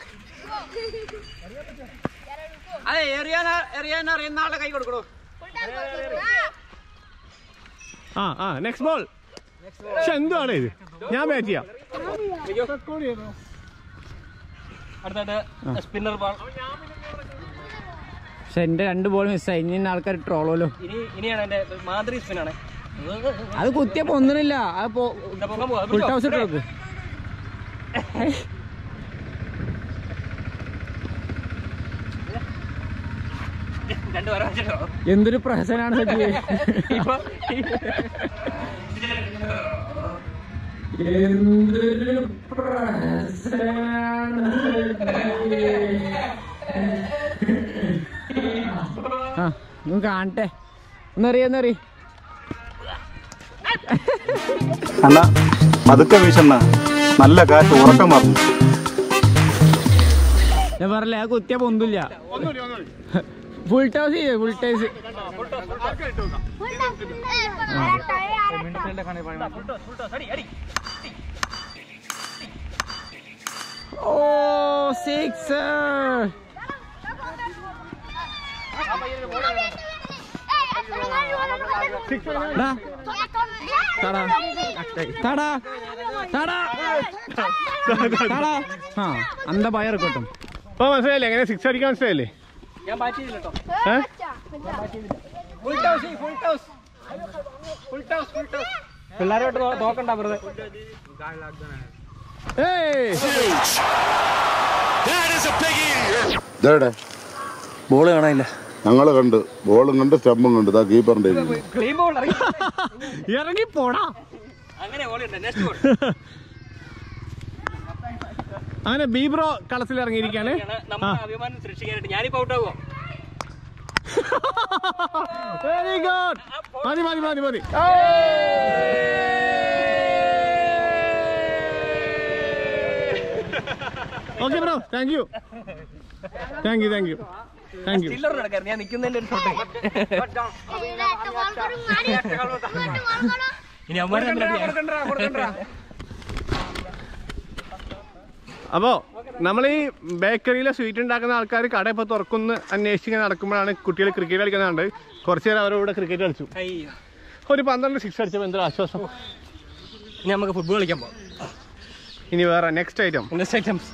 അതെ എറിയാൻ എറിയാൻ അറിയുന്ന ആളുടെ കൈ കൊടുക്കണോ ആ ആ നെക്സ്റ്റ് ബോൾ പക്ഷെ എന്തുവാണ് ഇത് ഞാൻ ബാറ്റ് ചെയ്യാം അടുത്തായിട്ട് സ്പിന്നർ ബാൾ പക്ഷെ എന്റെ രണ്ട് ബോൾ മിസ്സായി ഇനി ആൾക്കാർ ട്രോളോലോ ഇനി ഇനിയാണ് എന്റെ മാതിരി സ്പിന്നാണ് അത് കുത്തിയപ്പോ ഒന്നിനില്ല അത് പൊക്കാൻ പോവാ ഫുൾ ഹൗസ് ഇട്ട് നോക്ക് രണ്ട് വര വെച്ചിട്ടോ എന്തൊരു പ്രഹസനാണ് സജീവ് ഇപ്പൊ എന്തൊരു പ്രഹസനാണ് ആ ഒന്ന് കാണട്ടെ ഒന്നറിയ ഒന്നറിയ അണ്ണ പതുക്കെ വീശണ്ണ നല്ല കാറ്റ് ഉറക്കം വന്നു ഞാൻ പറഞ്ഞില്ല ആ കുത്തിയ പൊന്തില്ല ഫുൾ ടോസ് ചെയ്യേ ഫുൾ ടോസ് ഓ സിക്സ് Eh, ആ അന്ത പയർ കിട്ടും ഇപ്പൊ മനസ്സിലായില്ലേ എങ്ങനെ സിക്സ് അടിക്കാൻ മനസ്സിലായില്ലേ ഞാൻ ബാറ്റ് ചെയ്തില്ല കേട്ടോ ഏ? Full toss full toss full toss full toss പിള്ളേരോട്ട് നോക്കണ്ട വെറുതെ ഏയ് ഇതേടെ ബോള് കാണാനില്ല ഞങ്ങൾ കണ്ട് ബോളും കണ്ട് സ്റ്റമ്പും കണ്ട് ഇതാ കീപ്പറിന്റെ ഇരിക്കുന്നു. ക്ലീൻ ബോൾ ഇറങ്ങി പോടാ അങ്ങനെ ബോൾ ഉണ്ട് നെക്സ്റ്റ് ബോൾ അങ്ങനെ ബീബ്രോ കളത്തിൽ ഇറങ്ങിയിരിക്കാണ് നമ്മുടെ അഭിമാനം സൃഷ്ടിക്കാനായിട്ട് ഞാനിപ്പോ ഔട്ട് ആകുമോ വെരി ഗുഡ് മതി മതി മതി മതി okay bro thank you thank you thank you thank you ചില്ലർ നടക്കാറ് ഞാൻ നിൽക്കുന്നതിന്റെ ഒരു ഷോട്ട് ഇനി അവന്മാരെ തമ്മിൽ അപ്പോ നമ്മൾ ഈ ബേക്കറിയിലെ സ്വീറ്റ് ഉണ്ടാക്കുന്ന ആൾക്കാർ കട ഇപ്പൊ തുറക്കുന്ന അന്വേഷിച്ച് ഇങ്ങനെ നടക്കുമ്പോഴാണ് കുട്ടികൾ ക്രിക്കറ്റ് കളിക്കുന്നുണ്ട് കുറച്ചു നേരം അവരോട് ക്രിക്കറ്റ് കളിച്ചു അയ്യോ ഒരു പന്ത്രണ്ട് സിക്സ് അടിച്ചപ്പോൾ എന്തൊരു ആശ്വാസം ഇനി നമുക്ക് ഫുട്ബോൾ കളിക്കാൻ പോകാം ഇനി വേറെ നെക്സ്റ്റ് ഐറ്റം നെക്സ്റ്റ് ഐറ്റംസ്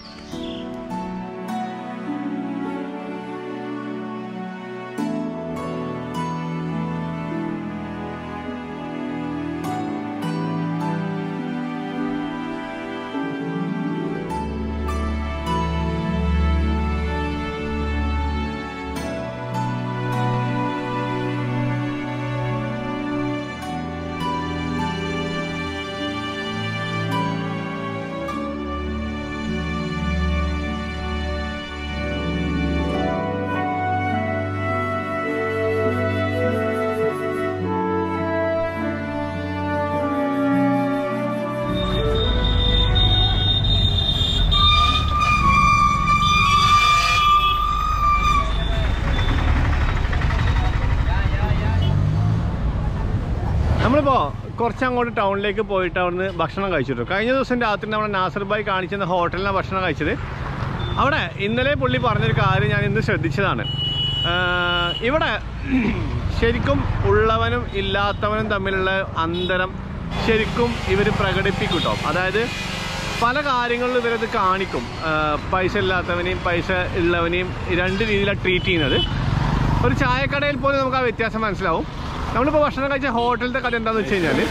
നമ്മളിപ്പോ കുറച്ച് അങ്ങോട്ട് ടൗണിലേക്ക് പോയിട്ട് അവിടുന്ന് ഭക്ഷണം കഴിച്ചിട്ടു കഴിഞ്ഞ ദിവസം രാത്രി നമ്മുടെ നാസർ ഭായ് കാണിച്ചെന്ന ഹോട്ടലിലാണ് ഭക്ഷണം കഴിച്ചത് അവിടെ ഇന്നലെ പുള്ളി പറഞ്ഞൊരു കാര്യം ഞാൻ ഇന്ന് ശ്രദ്ധിച്ചതാണ് ആഹ് ഇവിടെ ശരിക്കും ഉള്ളവനും ഇല്ലാത്തവനും തമ്മിലുള്ള അന്തരം ശരിക്കും ഇവർ പ്രകടിപ്പിക്കും കേട്ടോ അതായത് പല കാര്യങ്ങളിലും ഇവരത് കാണിക്കും ആഹ് പൈസ ഇല്ലാത്തവനെയും പൈസ ഉള്ളവനെയും രണ്ട് രീതിയിലാണ് ട്രീറ്റ് ചെയ്യുന്നത് ഒരു ചായക്കടയിൽ പോലും നമുക്ക് ആ വ്യത്യാസം മനസ്സിലാവും നമ്മളിപ്പോൾ ഭക്ഷണം കഴിച്ച ഹോട്ടലിലത്തെ കഥ എന്താണെന്ന് വെച്ച് കഴിഞ്ഞാൽ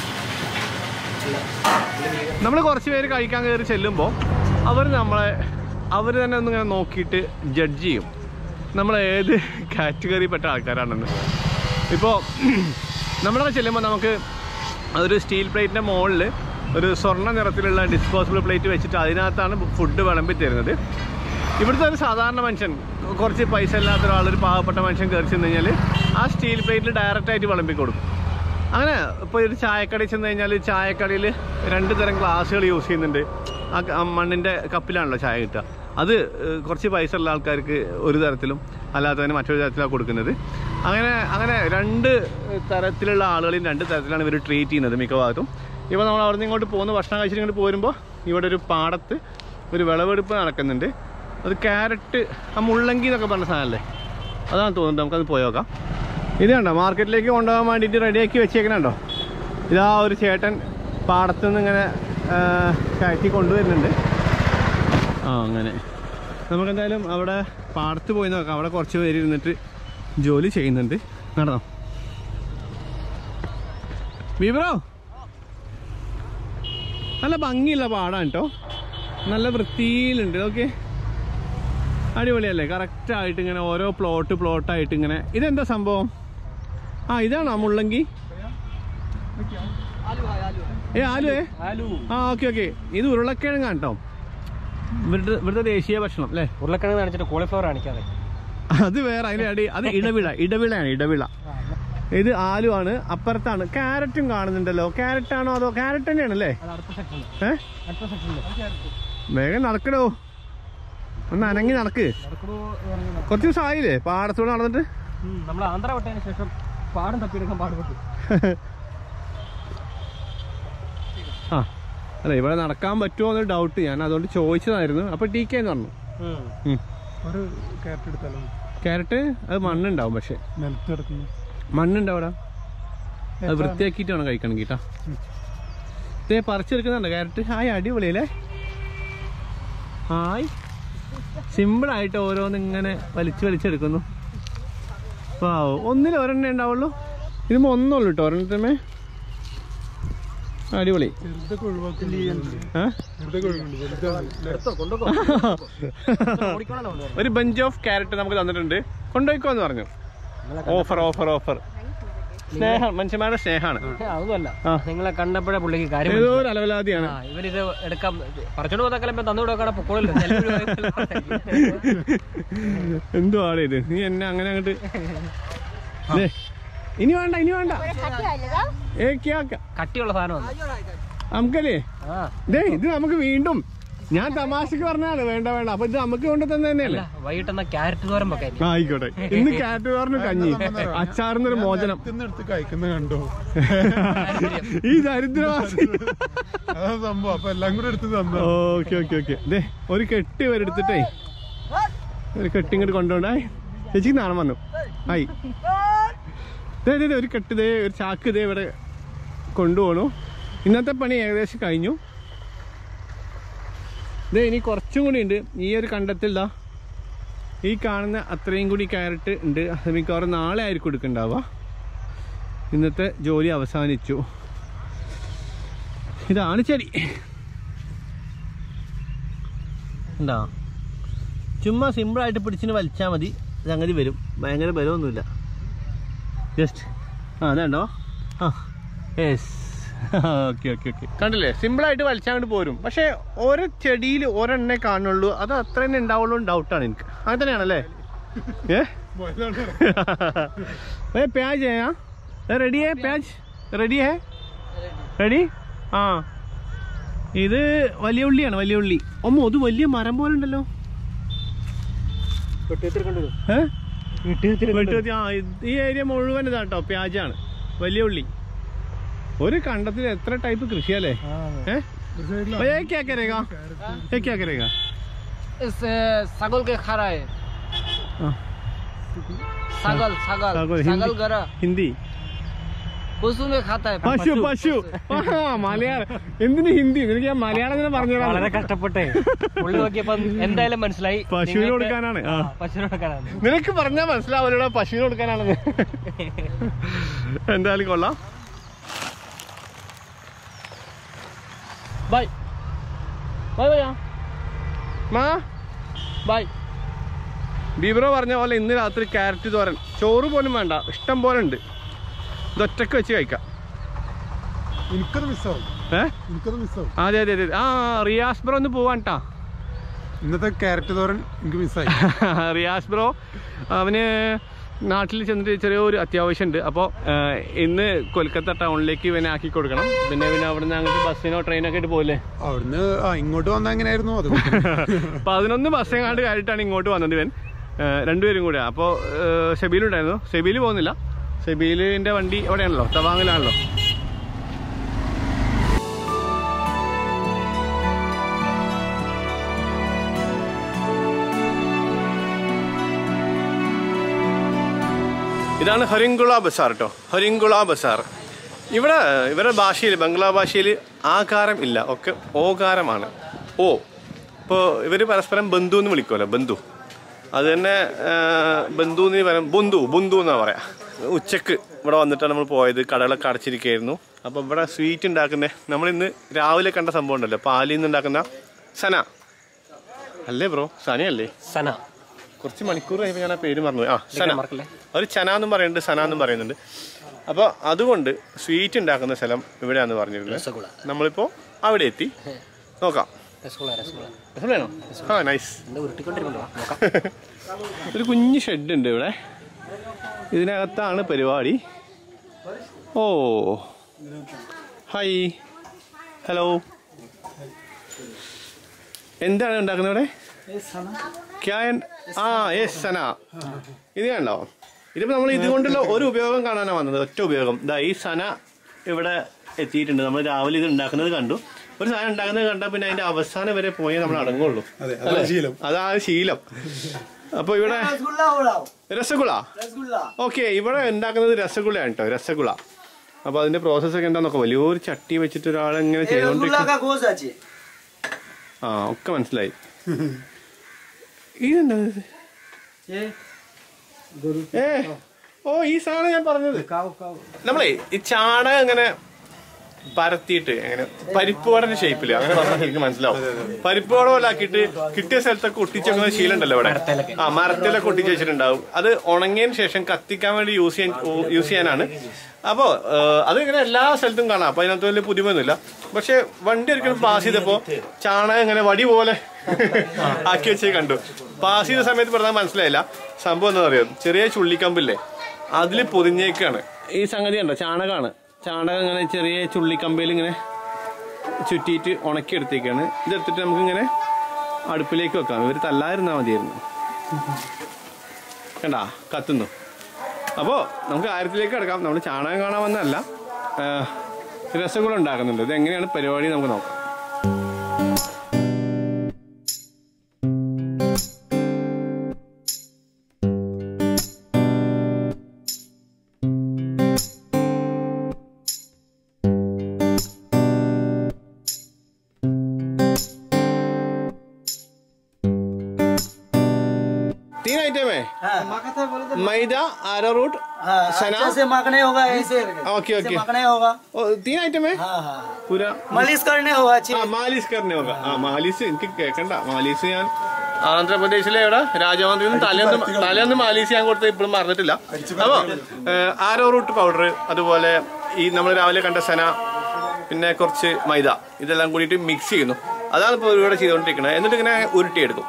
നമ്മൾ കുറച്ച് പേര് കഴിക്കാൻ കയറി ചെല്ലുമ്പോൾ അവർ നമ്മളെ അവർ തന്നെ ഒന്നിങ്ങനെ നോക്കിയിട്ട് ജഡ്ജ് ചെയ്യും നമ്മൾ ഏത് കാറ്റഗറിപ്പെട്ട ആൾക്കാരാണെന്ന് ഇപ്പോൾ നമ്മളൊക്കെ ചെല്ലുമ്പോൾ നമുക്ക് അതൊരു സ്റ്റീൽ പ്ലേറ്റിൻ്റെ മുകളിൽ ഒരു സ്വർണ്ണ നിറത്തിലുള്ള ഡിസ്പോസിബിൾ പ്ലേറ്റ് വെച്ചിട്ട് അതിനകത്താണ് ഫുഡ് വിളമ്പി തരുന്നത് ഇവിടുത്തെ ഒരു സാധാരണ മനുഷ്യൻ കുറച്ച് പൈസ ഇല്ലാത്ത ഒരാൾ ഒരു പാവപ്പെട്ട മനുഷ്യൻ കയറി ചെന്ന് കഴിഞ്ഞാൽ ആ സ്റ്റീൽ പ്ലേറ്റിൽ ഡയറക്റ്റായിട്ട് വിളമ്പി കൊടുക്കും അങ്ങനെ ഇപ്പോൾ ഒരു ചായക്കടയിൽ ചെന്ന് കഴിഞ്ഞാൽ ചായക്കടയിൽ രണ്ട് തരം ഗ്ലാസ്സുകൾ യൂസ് ചെയ്യുന്നുണ്ട് ആ ക- ആ മണ്ണിൻ്റെ കപ്പിലാണല്ലോ ചായ കിട്ടുക അത് ഏഹ്, കുറച്ച് പൈസ ഉള്ള ആൾക്കാർക്ക് ഒരു തരത്തിലും അല്ലാത്തതിന് മറ്റൊരു തരത്തിലാണ് കൊടുക്കുന്നത് അങ്ങനെ അങ്ങനെ രണ്ട് തരത്തിലുള്ള ആളുകളെയും രണ്ട് തരത്തിലാണ് ഇവർ ട്രീറ്റ് ചെയ്യുന്നത് മിക്കവാറും ഇപ്പോൾ നമ്മൾ അവിടെ നിന്ന് ഇങ്ങോട്ട് പോകുന്ന ഭക്ഷണം കഴിച്ചിട്ട് ഇങ്ങോട്ട് പോരുമ്പോൾ ഇവിടെ ഒരു പാടത്ത് ഒരു വിളവെടുപ്പ് നടക്കുന്നുണ്ട് അത് ക്യാരറ്റ് ആ മുള്ളങ്കി എന്നൊക്കെ പറഞ്ഞ സാധനമല്ലേ അതാണ് തോന്നുന്നത് നമുക്കത് പോയി നോക്കാം ഇത് കണ്ടോ മാർക്കറ്റിലേക്ക് കൊണ്ടുപോകാൻ വേണ്ടിയിട്ട് റെഡിയാക്കി വെച്ചേക്കണുണ്ടോ ഇതാ ഒരു ചേട്ടൻ പാടത്തു നിന്ന് ഇങ്ങനെ ആ, കയറ്റി കൊണ്ടുവരുന്നുണ്ട് ആ അങ്ങനെ നമുക്കെന്തായാലും അവിടെ പാടത്ത് പോയി നോക്കാം അവിടെ കുറച്ച് പേര് ഇരുന്നിട്ട് ജോലി ചെയ്യുന്നുണ്ട് നടന്നോ ബീബ്രോ നല്ല ഭംഗിയുള്ള പാടാണ് കേട്ടോ നല്ല വൃത്തിയിലുണ്ട് ഓക്കെ അടിപൊളിയല്ലേ കറക്റ്റ് ആയിട്ട് ഇങ്ങനെ ഓരോ പ്ലോട്ട് പ്ലോട്ടായിട്ട് ഇങ്ങനെ ഇതെന്താ സംഭവം ആ ഇതാണോ മുള്ളങ്കി ഏ ആലുവേ ആ ഓക്കെ ഓക്കെ ഇത് ഉരുളക്കിഴങ്ങാണ് കേട്ടോ ഇവിടുത്തെ ഇവിടുത്തെ ദേശീയ ഭക്ഷണം അല്ലേ ഉരുളക്കിഴങ്ങ് കാണിച്ചിട്ട് കോളിഫ്ലവർ കാണിക്കാതെ അത് വേറെ അതിലെ അടി അത് ഇടവിള ഇടവിളയാണ് ഇടവിള ഇത് ആലു ആണ് അപ്പുറത്താണ് ക്യാരറ്റും കാണുന്നുണ്ടല്ലോ ക്യാരറ്റ് ആണോ അതോ ക്യാരറ്റ് തന്നെയാണ് അല്ലേ ഏ വേഗം നടക്കണോ ഒന്ന് അനങ്ങി നടക്ക് കുറച്ച് ദിവസം ആയില്ലേ പാടത്തൂടെ നടന്നിട്ട് നമ്മൾ ആന്ധ്ര വിട്ടതിന് ശേഷം പാടം തപ്പിയെടുക്കാൻ പാടുപെട്ടു ആ അല്ല ഇവിടെ നടക്കാൻ പറ്റുമോ എന്നൊരു ഡൗട്ട് ഞാൻ അതുകൊണ്ട് ചോദിച്ചതായിരുന്നു അപ്പൊ ടി കെ എന്ന് പറഞ്ഞു ഉം. ഒരു ക്യാരറ്റ് എടുത്താലോ ക്യാരറ്റ് അത് മണ്ണുണ്ടാവും പക്ഷെ നിലത്ത് കിടക്കുന്നു മണ്ണുണ്ട് അവിടെ അത് വൃത്തിയാക്കിയിട്ട് വേണം കഴിക്കണം കേട്ടോ ഇതേ പറിച്ചെടുക്കുന്നുണ്ട് ക്യാരറ്റ് ഹായ് അടിപൊളിയല്ലേ ഹായ് സിമ്പിളായിട്ട് ഓരോന്ന് ഇങ്ങനെ വലിച്ചു വലിച്ചെടുക്കുന്നു പാവോ ഒന്നിൽ ഒരെണ്ണേ ഉണ്ടാവുള്ളൂ ഇതിന് ഒന്നുള്ളൂ കേട്ടോ ഒരെണ്ണത്തിമേ അടിപൊളി ചെറുതൊക്കെ ഒഴിവാക്കില്ല ഏ? ചെറുതൊക്കെ ഒഴിവാക്കില്ല ഒരു ബഞ്ച് ഓഫ് ക്യാരറ്റ് നമുക്ക് തന്നിട്ടുണ്ട് കൊണ്ടുപോയിക്കോ എന്ന് പറഞ്ഞു ഓഫർ ഓഫർ ഓഫർ സ്നേഹം മനുഷ്യന്മാരുടെ സ്നേഹമാണ് അതൊന്നുമല്ല ആ. നിങ്ങളെ കണ്ടപ്പോഴേ പുള്ളിക്ക് കാര്യം ഏതോ ഒരു അലവലാതിയാണ് ആ ഇവരിത് എടുക്കാൻ പറിച്ചോണ്ട് പോകാൻ തന്നു കൊടുക്കാൻ പൊക്കോളില്ല എന്തോ ആടെ ഇത് നീ എന്നെ അങ്ങനെ അങ്ങോട്ട് ദേ, ഇനി വേണ്ട ഇനി വേണ്ട ഏ ക്യാ ക്യാ? കട്ടിയുള്ള സാധനമാണ് നമുക്കല്ലേ ആ ദേ ഇത് നമുക്ക് വീണ്ടും ഞാൻ തമാശക്ക് പറഞ്ഞാണ് വേണ്ട വേണ്ട അപ്പൊ ഇത് നമുക്ക് കൊണ്ട് തന്നെ തന്നെയല്ലേ വൈകിട്ട് എന്നാ ക്യാരറ്റ് തോരൻ വെക്കാൻ ആ, ആയിക്കോട്ടെ ഇന്ന് കാറ്റുകാരന് കഞ്ഞി അച്ചാറിനൊരു മോചനം എടുത്ത് കഴിക്കുന്ന കണ്ടോ ഈ ദരിദ്രവാസി അതാ സംഭവം അപ്പൊ എല്ലാം കൂടെ എടുത്ത് തന്നോ ഓക്കെ ഓക്കെ ഓക്കെ ദേ ഒരു കെട്ട് വരെടുത്തിട്ടേ ഒരു കെട്ട് ഇങ്ങോട്ട് കൊണ്ടുപോണ്ടായി ചേച്ചിക്ക് നാണം വന്നു ആയി ദേ ദേ ദേ, ഒരു കെട്ട് ദേ ഒരു ചാക്ക് ദേ ഇവിടെ കൊണ്ടുപോകണു ഇന്നത്തെ പണി ഏകദേശം കഴിഞ്ഞു ദേ ഇനി കുറച്ചും കൂടി ഉണ്ട് ഈ ഒരു കണ്ടത്തിൽ ദാ ഈ കാണുന്ന അത്രയും കൂടി ക്യാരറ്റ് ഉണ്ട് അത് മിക്കവാറും നാളെ ആയിരിക്കും എടുക്കണ്ടാവുക ഇന്നത്തെ ജോലി അവസാനിച്ചു ഇതാണ് ചെടി ഉണ്ടോ ചുമ്മാ സിമ്പിളായിട്ട് പിടിച്ചിന് വലിച്ചാൽ മതി സംഗതി വരും ഭയങ്കര ബലമൊന്നുമില്ല ജസ്റ്റ് ആ അതുണ്ടോ ആ യെസ് ഓക്കെ ഓക്കെ ഓക്കെ കണ്ടില്ലേ സിമ്പിളായിട്ട് വലിച്ചാണ്ട് പോരും പക്ഷേ ഓരോ ചെടിയിൽ ഒരെണ്ണേ കാണുള്ളൂ അത് അത്ര തന്നെ ഉണ്ടാവുള്ളൂ ഡൗട്ടാണ് എനിക്ക് അങ്ങനെ തന്നെയാണല്ലേ ഏ ഏ പ്യാജ് है റെഡി है പ്യാജ് റെഡി है റെഡി ആ ഇത് വലിയ ഉള്ളിയാണ് വലിയ ഉള്ളി അമ്മോ അത് വലിയ മരം പോലെ ഉണ്ടല്ലോ ഏ? വെട്ടുകത്തി ആ ഇത് ഈ ഏരിയ മുഴുവൻ ഇതാട്ടോ പ്യാജാണ് വലിയ ഉള്ളി ഒരു കണ്ടത്തിൽ എത്ര ടൈപ്പ് കൃഷിയല്ലേ ഏഹ് ये क्या करेगा ये क्या करेगा इस सगल के खा रहा है हाँ। सगल सगल सगल, सगल हिंदी। गरा ഹിന്ദി पशु में खाता है പശു പശു ആ മലയാളം എന്തിന് ഹിന്ദി നിനക്ക് ഞാൻ മലയാളം തന്നെ വളരെ പറഞ്ഞു കഷ്ടപ്പെട്ടെ പുള്ളി നോക്കിയപ്പോ എന്തായാലും മനസ്സിലായി പശുവിന് നിങ്ങൾക്ക് കൊടുക്കാനാണ് ആ പശുവിന് കൊടുക്കാനാണ് നിനക്ക് പറഞ്ഞാൽ മനസ്സിലാവില്ലടാ പശുവിന് കൊടുക്കാനാണെന്ന് എന്തായാലും കൊള്ളാം ബൈ ബൈ ബൈ മാ ബൈ ബീബ്രോ പറഞ്ഞ പോലെ ഇന്ന് രാത്രി ക്യാരറ്റ് തോരൻ ചോറ് പോലും വേണ്ട ഇഷ്ടം പോലെ ഉണ്ട് ഇതൊറ്റക്ക് വെച്ച് കഴിക്കാം എനിക്കത് മിസ്സാവും ഏ എനിക്കത് മിസ്സാവും അതെ അതെ അതെ ആ റിയാസ് ബ്രോ ഒന്ന് പോവാൻ ട്ടാ ഇന്നത്തെ ക്യാരറ്റ് തോരൻ എനിക്ക് മിസ്സായി റിയാസ് ബ്രോ അവന് നാട്ടിൽ ചെന്നിട്ട് ചെറിയൊരു അത്യാവശ്യം ഉണ്ട് അപ്പോൾ ഇന്ന് കൊൽക്കത്ത ടൗണിലേക്ക് ഇവനെ ആക്കി കൊടുക്കണം പിന്നെ പിന്നെ അവിടുന്ന് അങ്ങോട്ട് ബസ്സിനോ ട്രെയിനോ ഒക്കെ ആയിട്ട് പോലെ അവിടുന്ന് ആ ഇങ്ങോട്ട് വന്ന എങ്ങനെയായിരുന്നു അത് പതിനൊന്ന് ബസ് എങ്ങാണ്ട് കയറിയിട്ടാണ് ഇങ്ങോട്ട് വന്നത് ഇവൻ ഏഹ് രണ്ടുപേരും കൂടെ അപ്പോൾ ഷെബീലുണ്ടായിരുന്നു ഷെബീൽ പോകുന്നില്ല ഷെബീലിൻ്റെ വണ്ടി എവിടെയാണല്ലോ തവാങ്ങിലാണല്ലോ ഇതാണ് ഹരിങ്കുള ബസാർ കേട്ടോ ഹരിങ്കുള ബസാർ ഇവിടെ ഇവരുടെ ഭാഷയിൽ ബംഗ്ലാ ഭാഷയിൽ ആകാരം ഇല്ല ഒക്കെ ഓകാരമാണ് ഓ ഇപ്പോൾ ഇവർ പരസ്പരം ബന്ധു എന്ന് വിളിക്കുമല്ലോ ബന്ധു അത് തന്നെ ആ, ബന്ധു എന്ന് പറയും ബുന്തു ബുന്തു എന്നാണ് പറയാം ഉച്ചക്ക് ഇവിടെ വന്നിട്ടാണ് നമ്മൾ പോയത് കടകളൊക്കെ അടച്ചിരിക്കുകയായിരുന്നു അപ്പോൾ ഇവിടെ സ്വീറ്റ് ഉണ്ടാക്കുന്ന നമ്മളിന്ന് രാവിലെ കണ്ട സംഭവം ഉണ്ടല്ലോ പാലിൽ നിന്ന് ഉണ്ടാക്കുന്ന സന അല്ലേ ബ്രോ സനയല്ലേ സന കുറച്ച് മണിക്കൂർ കഴിയുമ്പോൾ ഞാൻ ആ പേര് മറന്നു ആ സന മറക്കല്ലേ. ഒരു ചന എന്നും പറയുന്നുണ്ട് സന എന്നും പറയുന്നുണ്ട് അപ്പോൾ അതുകൊണ്ട് സ്വീറ്റ് ഉണ്ടാക്കുന്ന സ്ഥലം ഇവിടെയാന്ന് പറഞ്ഞിരുന്നത് രസഗുള നമ്മളിപ്പോൾ അവിടെ എത്തി നോക്കാം രസഗുള രസഗുള രസമാണോ ആ നൈസ് എന്താ ഉരുട്ടിക്കൊണ്ടിരിക്കണ്ടോ നോക്കാം ഒരു കുഞ്ഞ് ഷെഡ് ഉണ്ട് ഇവിടെ ഇതിനകത്താണ് പരിപാടി ഓ ഹായ് ഹലോ എന്താണ് ഉണ്ടാക്കുന്നത് ഇവിടെ ക്യാൻ ആ യെസ് സന ഇത് കണ്ടോ ഇതിപ്പോ നമ്മൾ ഇതുകൊണ്ടുള്ള ഒരു ഉപയോഗം കാണാനാണ് വന്നത് ഒറ്റ ഉപയോഗം ദാ ഈ സന ഇവിടെ എത്തിയിട്ടുണ്ട് നമ്മൾ രാവിലെ ഇത് ഉണ്ടാക്കുന്നത് കണ്ടു ഒരു സാധനം ഉണ്ടാക്കുന്നത് കണ്ടാൽ പിന്നെ അതിന്റെ അവസാനം വരെ പോയേ നമ്മൾ അടങ്ങുള്ളൂ അതെ അതാണ് ശീലം അതാണ് ശീലം അപ്പൊ ഇവിടെ രസഗുള ഓക്കെ ഇവിടെ ഉണ്ടാക്കുന്നത് രസഗുളയാണ് കേട്ടോ രസഗുള അപ്പോൾ അതിന്റെ പ്രോസസ്സ് ഒക്കെ എന്താന്നൊക്കെ വലിയൊരു ചട്ടി വെച്ചിട്ട് ഒരാൾ ഇങ്ങനെ ചെയ്തോണ്ടിരിക്കും ആ ഒക്കെ മനസ്സിലായി ഇതെന്താ ഇത്? ഏ ഓ ഈ സാധനം ഞാൻ പറഞ്ഞത് നമ്മളേ ഈ ചാണകം ഇങ്ങനെ പരത്തിയിട്ട് അങ്ങനെ പരിപ്പ് വടന്റെ ഷേപ്പില് അങ്ങനെ പറഞ്ഞാൽ ശരിക്കും മനസ്സിലാവും പരിപ്പ് വട പോലെ ആക്കിയിട്ട് കിട്ടിയ സ്ഥലത്തൊക്കെ ഒട്ടിച്ച് വെക്കുന്ന ശീലം ഉണ്ടല്ലോ ഇവിടെ ആ മരത്തിലൊക്കെ ഒട്ടിച്ച് വെച്ചിട്ടുണ്ടാവും അത് ഉണങ്ങിയതിന് ശേഷം കത്തിക്കാൻ വേണ്ടി യൂസ് ചെയ്യാൻ യൂസ് ചെയ്യാനാണ് അപ്പോ ഏഹ്, അത് ഇങ്ങനെ എല്ലാ സ്ഥലത്തും കാണാം അപ്പൊ അതിനകത്ത് വലിയ പുതുമയൊന്നുമില്ല പക്ഷെ വണ്ടി ഒരിക്കലും പാസ് ചെയ്തപ്പോ ചാണകം ഇങ്ങനെ വടി പോലെ ആക്കി വെച്ചേ കണ്ടു പാസ് ചെയ്ത സമയത്ത് പറഞ്ഞാൽ മനസ്സിലായില്ല സംഭവം എന്താ അറിയാം ചെറിയ ചുള്ളിക്കമ്പില്ലേ അതിൽ പൊതിഞ്ഞേക്കാണ് ഈ സംഗതി ഉണ്ടോ ചാണകമാണ് ചാണകം ഇങ്ങനെ ചെറിയ ചുള്ളിക്കമ്പയിൽ ഇങ്ങനെ ചുറ്റിയിട്ട് ഉണക്കി എടുത്തേക്കാണ് ഇതെടുത്തിട്ട് നമുക്ക് ഇങ്ങനെ അടുപ്പിലേക്ക് വെക്കാം ഇവർ തല്ലായിരുന്നാ മതിയായിരുന്നു കണ്ടാ കത്തുന്നു അപ്പോൾ നമുക്ക് കാര്യത്തിലേക്ക് കിടക്കാം നമ്മൾ ചാണകം കാണാൻ വന്നതല്ല രസഗുളം ഉണ്ടാക്കുന്നുണ്ട് ഇത് എങ്ങനെയാണ് പരിപാടി നമുക്ക് നോക്കാം तीन आइटम है मैदा आरारूट सना से मखने होगा ऐसे ओके ओके मखने होगा ओ, तीन आइटम है हाँ हाँ पूरा मालिश करने होगा अच्छी ആ മാലിസ് കറിനെ നോക്കാം ആ മാലിസ് എനിക്ക് കേൾക്കണ്ട മാലിസ് ഞാൻ ആന്ധ്രാപ്രദേശിലെ ഇവിടെ രാജമന്ത്രിയിൽ നിന്ന് തലേന്ന് തലേന്ന് മാലിസ് ഞാൻ കൊടുത്തത് ഇപ്പോഴും മറന്നിട്ടില്ല അപ്പോൾ ആരോ റൂട്ട് പൗഡർ അതുപോലെ ഈ നമ്മൾ രാവിലെ കണ്ട സന പിന്നെ കുറച്ച് മൈദ ഇതെല്ലാം കൂടിയിട്ട് മിക്സ് ചെയ്യുന്നു അതാണ് ഇപ്പോൾ ഇവിടെ ചെയ്തുകൊണ്ടിരിക്കുന്നത് എന്നിട്ട് ഇങ്ങനെ ഉരുട്ടിയെടുക്കും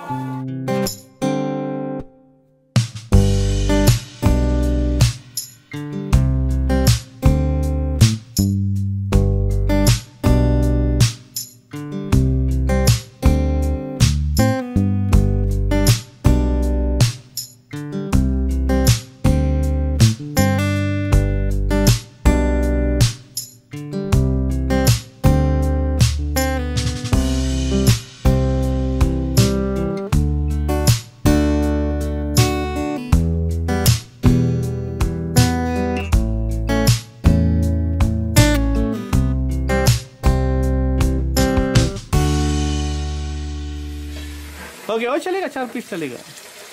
ओके और चलेगा चार पीस चलेगा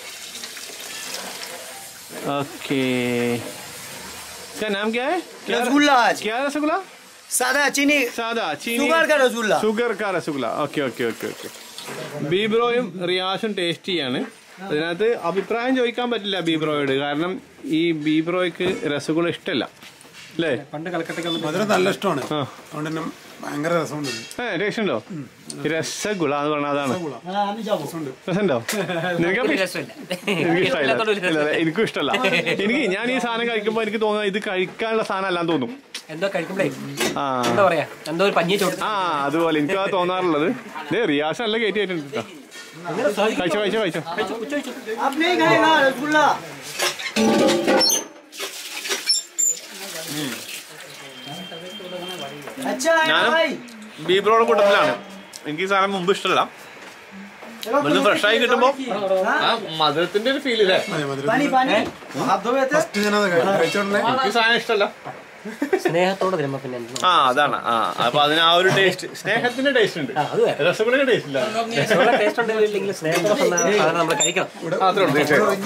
ओके इसका नाम क्या है क्या रसगुल्ला आज क्या रसगुल्ला सादा चीनी സാദാ ചീനി शुगर का रसगुल्ला ഷുഗർ കാ rasgulla okay okay okay okay ബീബ്രോയും റിയാസും ടേസ്റ്റ് ചെയ്യാണ് അതിനകത്ത് അഭിപ്രായം ചോദിക്കാൻ പറ്റില്ല ബീബ്രോയോട് കാരണം ഈ ബീബ്രോയ്ക്ക് രസഗുള ഇഷ്ടമല്ല അല്ലേ പണ്ട് കലക്കട്ടൊക്കെ മധുരം നല്ല ഇഷ്ടമാണ് ആ അതുകൊണ്ട് തന്നെ ഭയങ്കര രസമുണ്ട് ഇത്. ഏ ടേസ്റ്റ് ഉണ്ടോ രസഗുള എന്ന് പറഞ്ഞാൽ അതാണ് हाँ हम जाओ രസമുണ്ടോ നിനക്കപ്പോ ഇഷ്ട- രസമില്ല എനിക്ക് ഇഷ്ടമല്ല ഇല്ല, ഇല്ല, എനിക്കും ഇഷ്ടമല്ല എനിക്ക് ഞാൻ ഈ സാധനം കഴിക്കുമ്പോൾ എനിക്ക് തോന്നുന്നത് ഇത് കഴിക്കാനുള്ള സാധനം അല്ലാന്ന് തോന്നും എന്തോ കഴിക്കുമ്പോഴേ ആ എന്താ പറയാ എന്തോ ഒരു പഞ്ഞി ചോട്ട് ആ അതുപോലെ എനിക്ക് അത് തോന്നാറുള്ളത് ദേ റിയാസ് നല്ല കയറ്റി ആയിട്ടുണ്ട് കേട്ടോ കഴിച്ചോ കഴിച്ചോ കഴിച്ചോ आप नहीं खाएगा रसगुल्ला अच्छा है ना ഞാനും भाई ബീബ്രോയുടെ കൂട്ടത്തിലാണ് എനിക്ക് ഈ സാധനം മുമ്പ് ഇഷ്ടമല്ല ഇവിടുന്ന് ഫ്രഷ് ആയി കിട്ടുമ്പോ ആ മധുരത്തിന്റെ ഒരു ഫീൽ ഇല്ലേ അതെ മധുരം पानी पानी हाथ धोए थे ഫസ്റ്റ് ഞാനത് കഴിച്ചോണ്ടേ എനിക്ക് ഈ സാധനം ഇഷ്ടമല്ല സ്നേഹത്തോടെ തരുമ്പോ പിന്നെ എന്ത് ആ അതാണ് ആ അപ്പൊ അതിന് ആ ഒരു ടേസ്റ്റ് സ്നേഹത്തിന്റെ ടേസ്റ്റ് ഉണ്ട് അത് വേറെ. രസഗുളയുടെ ടേസ്റ്റ് ഇല്ല ടേസ്റ്റ് ഉണ്ടെങ്കിൽ സ്നേഹത്തോടെ തന്ന സാധനം നമ്മൾ കഴിക്കണം അത്രേ ഉള്ളൂ തീർച്ചയായും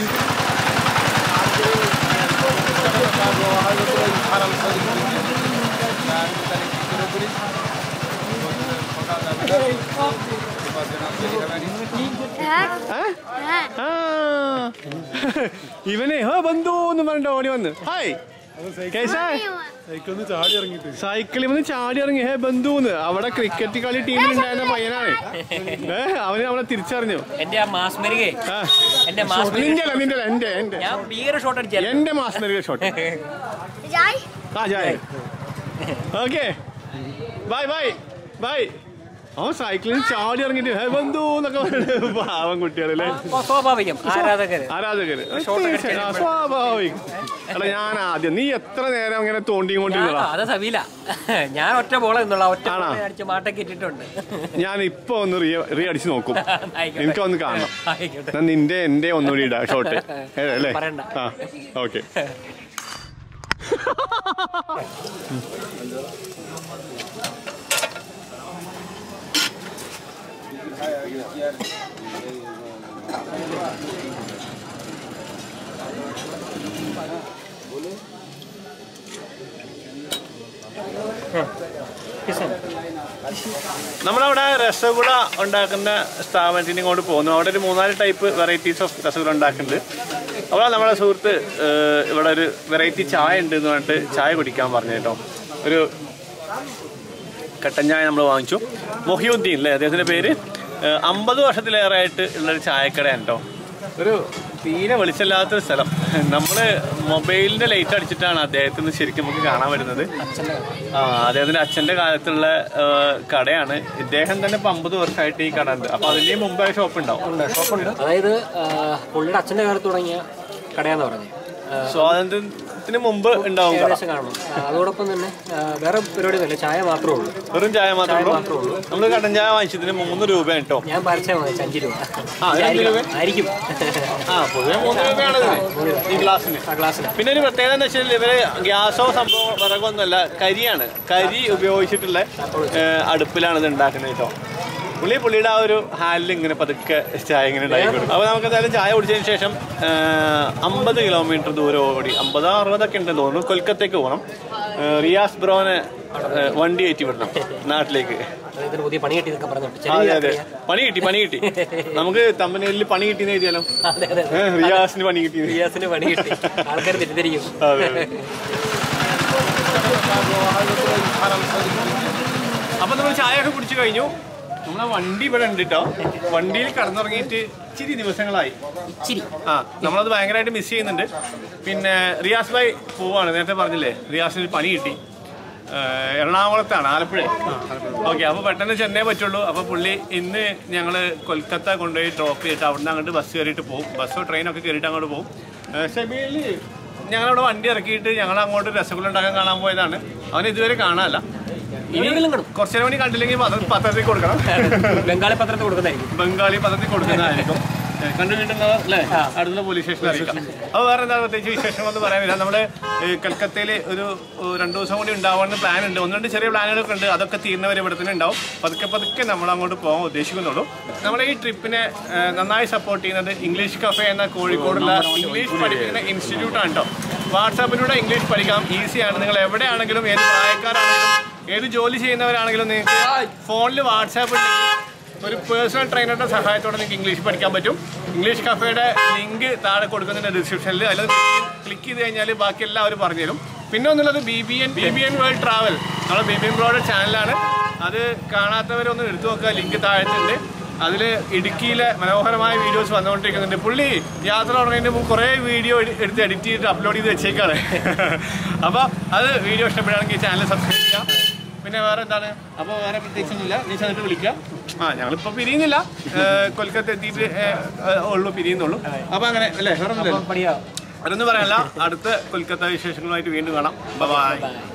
ആ. ഇവനെ ഹോ ബന്ധു എന്ന് പറഞ്ഞിട്ട് ഓടി വന്ന് ഹായ് കേസാ സൈക്കിളിൽ നിന്ന് ചാടി ഇറങ്ങിയിട്ട് സൈക്കിളിൽ വന്ന് ചാടി ഇറങ്ങി ഹേ ബന്ധുന്ന് അവിടെ ക്രിക്കറ്റ് കളി ടീമിലുണ്ടായിരുന്ന പയ്യനാണ് ഏ അവന് നമ്മളെ തിരിച്ചറിഞ്ഞു എന്റെ ആ മാസ്മരികെ ആ. എന്റെ മാസ്മരിക നിന്റെ അല്ല നിന്റെ അല്ല എന്റെ എന്റെ ഞാൻ ഭീകര ഷോട്ട് അടിച്ചാൽ എന്റെ മാസ്മരിക ഷോട്ട് Jai. ആ Jai okay bye bye bye അവൻ സൈക്കിളിൽ ചാടി ഇറങ്ങിട്ട് ഹേ ബന്ധു എന്നൊക്കെ പറഞ്ഞിട്ട് പാവം കുട്ടികളല്ലേ സ്വാഭാവികം ആരാധകര് ആരാധകര് ഷോട്ട് ഒക്കെ തീർച്ചയായും. ആ, സ്വാഭാവികം എടാ ഞാൻ ആദ്യം നീ എത്ര നേരം അങ്ങനെ തോണ്ടിയും കൊണ്ടിരുന്നതാ അത് സബീല ഞാൻ ഒറ്റ ബോളെ നിന്നുള്ള ഒറ്റ ആണോ? ബോളെ അടിച്ച് മാട്ടൊക്കെ ഇട്ടിട്ടുണ്ട് ഞാൻ ഇപ്പൊ ഒന്ന് റീ റീ അടിച്ച് നോക്കും ആയിക്കോട്ടെ. എനിക്കൊന്ന് കാണണം ആയിക്കോട്ടെ ഞാൻ നിന്റെ എന്റെ ഒന്നുകൂടി ഇടാം ഷോട്ട് അല്ലേ പറയണ്ട. ആ ഓക്കെ നമ്മളവിടെ രസഗുള ഉണ്ടാക്കുന്ന സ്ഥാപനത്തിന് ഇങ്ങോട്ട് പോകുന്നു അവിടെ ഒരു മൂന്നാല് ടൈപ്പ് വെറൈറ്റീസ് ഓഫ് രസഗുള ഉണ്ടാക്കുന്നുണ്ട് അപ്പോൾ നമ്മുടെ സുഹൃത്ത് ഏഹ്, ഇവിടെ ഒരു വെറൈറ്റി ചായ ഉണ്ട് എന്ന് പറഞ്ഞിട്ട് ചായ കുടിക്കാൻ പറഞ്ഞു കേട്ടോ ഒരു കട്ടൻ ചായ നമ്മൾ വാങ്ങിച്ചു മൊഹിയുദ്ദീൻ അല്ലേ അദ്ദേഹത്തിൻ്റെ പേര് ഏഹ്, അമ്പത് വർഷത്തിലേറെ ആയിട്ട് ഉള്ളൊരു ചായക്കടയാണ് കേട്ടോ ഒരു തീരെ വെളിച്ചമില്ലാത്തൊരു സ്ഥലം നമ്മൾ മൊബൈലിൻ്റെ ലൈറ്റ് അടിച്ചിട്ടാണ് അദ്ദേഹത്തിന് ശരിക്കും നമുക്ക് കാണാൻ വരുന്നത് ആ അദ്ദേഹത്തിന്റെ അച്ഛന്റെ കാലത്തുള്ള ആ, കടയാണ് ഇദ്ദേഹം തന്നെ ഇപ്പൊ അമ്പത് വർഷമായിട്ട് ഈ കട ഉണ്ട് അപ്പൊ അതിന്റെ മുമ്പേ ഷോപ്പ് ഉണ്ടാവും ഷോപ്പുണ്ട് അതായത് ആ, പുള്ളിയുടെ അച്ഛൻ്റെ കാലത്ത് തുടങ്ങിയ കടയാന്ന് പറഞ്ഞത് ആ, സ്വാതന്ത്ര്യത്തിന് മുമ്പ് ഉണ്ടാവും കട ഏകദേശം കാണും ആ, അതോടൊപ്പം തന്നെ ആ, വേറെ പരിപാടിയൊന്നുമില്ല ചായ മാത്രമേ ഉള്ളൂ വെറും ചായ മാത്രമേ മാത്രമേ ഉള്ളൂ ഉള്ളൂ. നമ്മൾ കടൻ ചായ വാങ്ങിച്ചതിന് മൂന്ന് രൂപയാണ് കേട്ടോ ഞാൻ പരസ്യം വാങ്ങിച്ചു അഞ്ച് രൂപ ആ, അത് അഞ്ച് രൂപ? ആയിരിക്കും ആ പൊതുവെ മൂന്ന് രൂപയാണ് ഇതിന് ഈ ഗ്ലാസ്സിന് ആ ഗ്ലാസ്സിന് പിന്നെ ഒരു പ്രത്യേകത എന്ന് വെച്ചാൽ ഇവര് ഗ്യാസോ സംഭവം വിറകൊന്നുമല്ല കരിയാണ് കരി ഉപയോഗിച്ചിട്ടുള്ള ഏ, അടുപ്പിലാണ് ഇത് ഉണ്ടാക്കുന്നത് കേട്ടോ പുള്ളി പുള്ളിയുടെ ആ ഒരു ഹാലിൽ ഇങ്ങനെ പതുക്കെ ചായ ഇങ്ങനെ ഉണ്ടാക്കി കൊടുക്കും അപ്പോൾ നമുക്ക് എന്തായാലും ചായ കുടിച്ചതിന് ശേഷം അമ്പത് കിലോമീറ്റർ ദൂരം ഓടി അമ്പതോ അറുപതൊക്കെ ഉണ്ടെന്ന് തോന്നുന്നു കൊൽക്കത്തേക്ക് പോകണം ഏ, റിയാസ് ബ്രോനെ ഏ, വണ്ടി കയറ്റി വിടണം നാട്ടിലേക്ക് ഇതിന് പുതിയ പണി കിട്ടിയതൊക്കെ പറഞ്ഞിട്ട് അതെ അതെ ചെറിയ പണി കിട്ടി പണി കിട്ടി നമുക്ക് തമ്പനയിൽ പണി കിട്ടിയെന്ന് എഴുതിയാലോ അതെ അതെ ഏ, റിയാസിന് പണി കിട്ടി റിയാസിന് പണി കിട്ടി ആൾക്കാർ തെറ്റിദ്ധരിക്കും അതെ. അപ്പൊ നമ്മൾ ചായ ഒക്കെ കുടിച്ചു കഴിഞ്ഞു നമ്മളെ വണ്ടി ഇവിടെ ഉണ്ട് കേട്ടോ വണ്ടിയിൽ കടന്നുറങ്ങിയിട്ട് ഇച്ചിരി ദിവസങ്ങളായി ഇച്ചിരി ആ നമ്മളത് ഭയങ്കരമായിട്ട് മിസ് ചെയ്യുന്നുണ്ട് പിന്നെ റിയാസ് ഭായ് പോവാണ് നേരത്തെ പറഞ്ഞില്ലേ റിയാസിന് ഒരു പണി കിട്ടി ഏഹ് എറണാകുളത്താണ് ആലപ്പുഴ ഓക്കെ അപ്പോൾ പെട്ടെന്ന് ചെന്നൈ പറ്റുള്ളൂ അപ്പോൾ പുള്ളി ഇന്ന് ഞങ്ങൾ കൊൽക്കത്ത കൊണ്ടുപോയി ഡ്രോപ്പ് ചെയ്തിട്ട് അവിടുന്ന് അങ്ങോട്ട് ബസ് കയറിയിട്ട് പോകും ബസ്സോ ട്രെയിനൊക്കെ കയറിയിട്ട് അങ്ങോട്ട് പോകും ഷെബിയിൽ ഞങ്ങളവിടെ വണ്ടി ഇറക്കിയിട്ട് ഞങ്ങൾ അങ്ങോട്ട് രസഗുള ഉണ്ടാക്കാൻ കാണാൻ പോയതാണ് അവൻ ഇതുവരെ കാണാനല്ല ഇനി കുറച്ചു നേരം കൂടി കണ്ടില്ലെങ്കിൽ പത്ര- പത്രത്തിൽ കൊടുക്കണം ബംഗാളി പത്രത്തിൽ കൊടുക്കുന്നതായിരിക്കും ബംഗാളി പദത്തിൽ കൊടുക്കുന്നതായിരിക്കും ഏഹ് കണ്ടു കിട്ടുന്നത് അല്ലേ അടുത്തുള്ള പോലീസ് സ്റ്റേഷനിൽ അറിയിക്കാം അപ്പോൾ വേറെ എന്താ പ്രത്യേകിച്ച് വിശേഷങ്ങളൊന്നും പറയാനില്ല നമ്മുടെ കൽക്കത്തയിൽ ഒരു ഏഹ് രണ്ട് ദിവസം കൂടി ഉണ്ടാവാനുള്ള പ്ലാൻ ഉണ്ട് ഒന്ന് രണ്ട് ചെറിയ പ്ലാനുകളൊക്കെ ഉണ്ട് അതൊക്കെ തീർന്നവരെ ഇവിടെ തന്നെ ഉണ്ടാവും പതുക്കെ പതുക്കെ നമ്മൾ അങ്ങോട്ട് പോകാൻ ഉദ്ദേശിക്കുന്നുള്ളൂ നമ്മുടെ ഈ ട്രിപ്പിനെ ഏഹ് നന്നായി സപ്പോർട്ട് ചെയ്യുന്നത് ഇംഗ്ലീഷ് കഫേ എന്ന കോഴിക്കോടുള്ള ഇംഗ്ലീഷ് പഠിപ്പിക്കുന്ന ഇൻസ്റ്റിറ്റ്യൂട്ട് ആണ് കേട്ടോ വാട്സാപ്പിലൂടെ ഇംഗ്ലീഷ് പഠിക്കാം ഈസിയാണ് നിങ്ങൾ എവിടെയാണെങ്കിലും ഏത് പ്രായക്കാരാണെങ്കിലും ഏത് ജോലി ചെയ്യുന്നവരാണെങ്കിലും നിങ്ങൾക്ക് ഫോണിൽ വാട്സാപ്പ് ഉണ്ടെങ്കിൽ ഒരു പേഴ്സണൽ ട്രെയിനറുടെ സഹായത്തോടെ നിങ്ങൾക്ക് ഇംഗ്ലീഷ് പഠിക്കാൻ പറ്റും ഇംഗ്ലീഷ് കഫേയുടെ ലിങ്ക് താഴെ കൊടുക്കുന്നുണ്ട് ഡിസ്ക്രിപ്ഷനിൽ അതിൽ ക്ലിക്ക് ചെയ്ത് കഴിഞ്ഞാൽ ബാക്കി എല്ലാവരും പറഞ്ഞുതരും പിന്നെ ഒന്നുള്ളത് B B N B B N world travel നമ്മുടെ ബി ബി എൻ ബ്രോയുടെ ചാനലാണ് അത് കാണാത്തവരൊന്ന് എടുത്തു നോക്കുക ലിങ്ക് താഴത്തുണ്ട് അതിൽ ഇടുക്കിയിലെ മനോഹരമായ വീഡിയോസ് വന്നുകൊണ്ടിരിക്കുന്നുണ്ട് പുള്ളി യാത്ര തുടങ്ങിയതിന് മുമ്പ് കുറേ വീഡിയോ എടുത്ത് എഡിറ്റ് ചെയ്തിട്ട് അപ്ലോഡ് ചെയ്ത് വെച്ചേക്കാണ് അപ്പോൾ അത് വീഡിയോ ഇഷ്ടപ്പെടുകയാണെങ്കിൽ ഈ ചാനൽ സബ്സ്ക്രൈബ് ചെയ്യാം പിന്നെ വേറെ എന്താണ് അപ്പോൾ വേറെ പ്രത്യേകിച്ചൊന്നുമില്ല നീ ചെന്നിട്ട് വിളിക്കാം ആ ഞങ്ങളിപ്പോൾ പിരിയുന്നില്ല ഏഹ് കൊൽക്കത്ത എത്തിയിട്ട് ഏഹ്, ഏഹ്, ഉള്ളൂ പിരിയുന്നുള്ളൂ അപ്പോൾ അങ്ങനെ അല്ലേ വേറെ ഒന്നുമില്ലല്ലോ പണിയാ അതൊന്നും പറയാനല്ല അടുത്ത കൊൽക്കത്ത വിശേഷങ്ങളുമായിട്ട് വീണ്ടും കാണാം ബൈ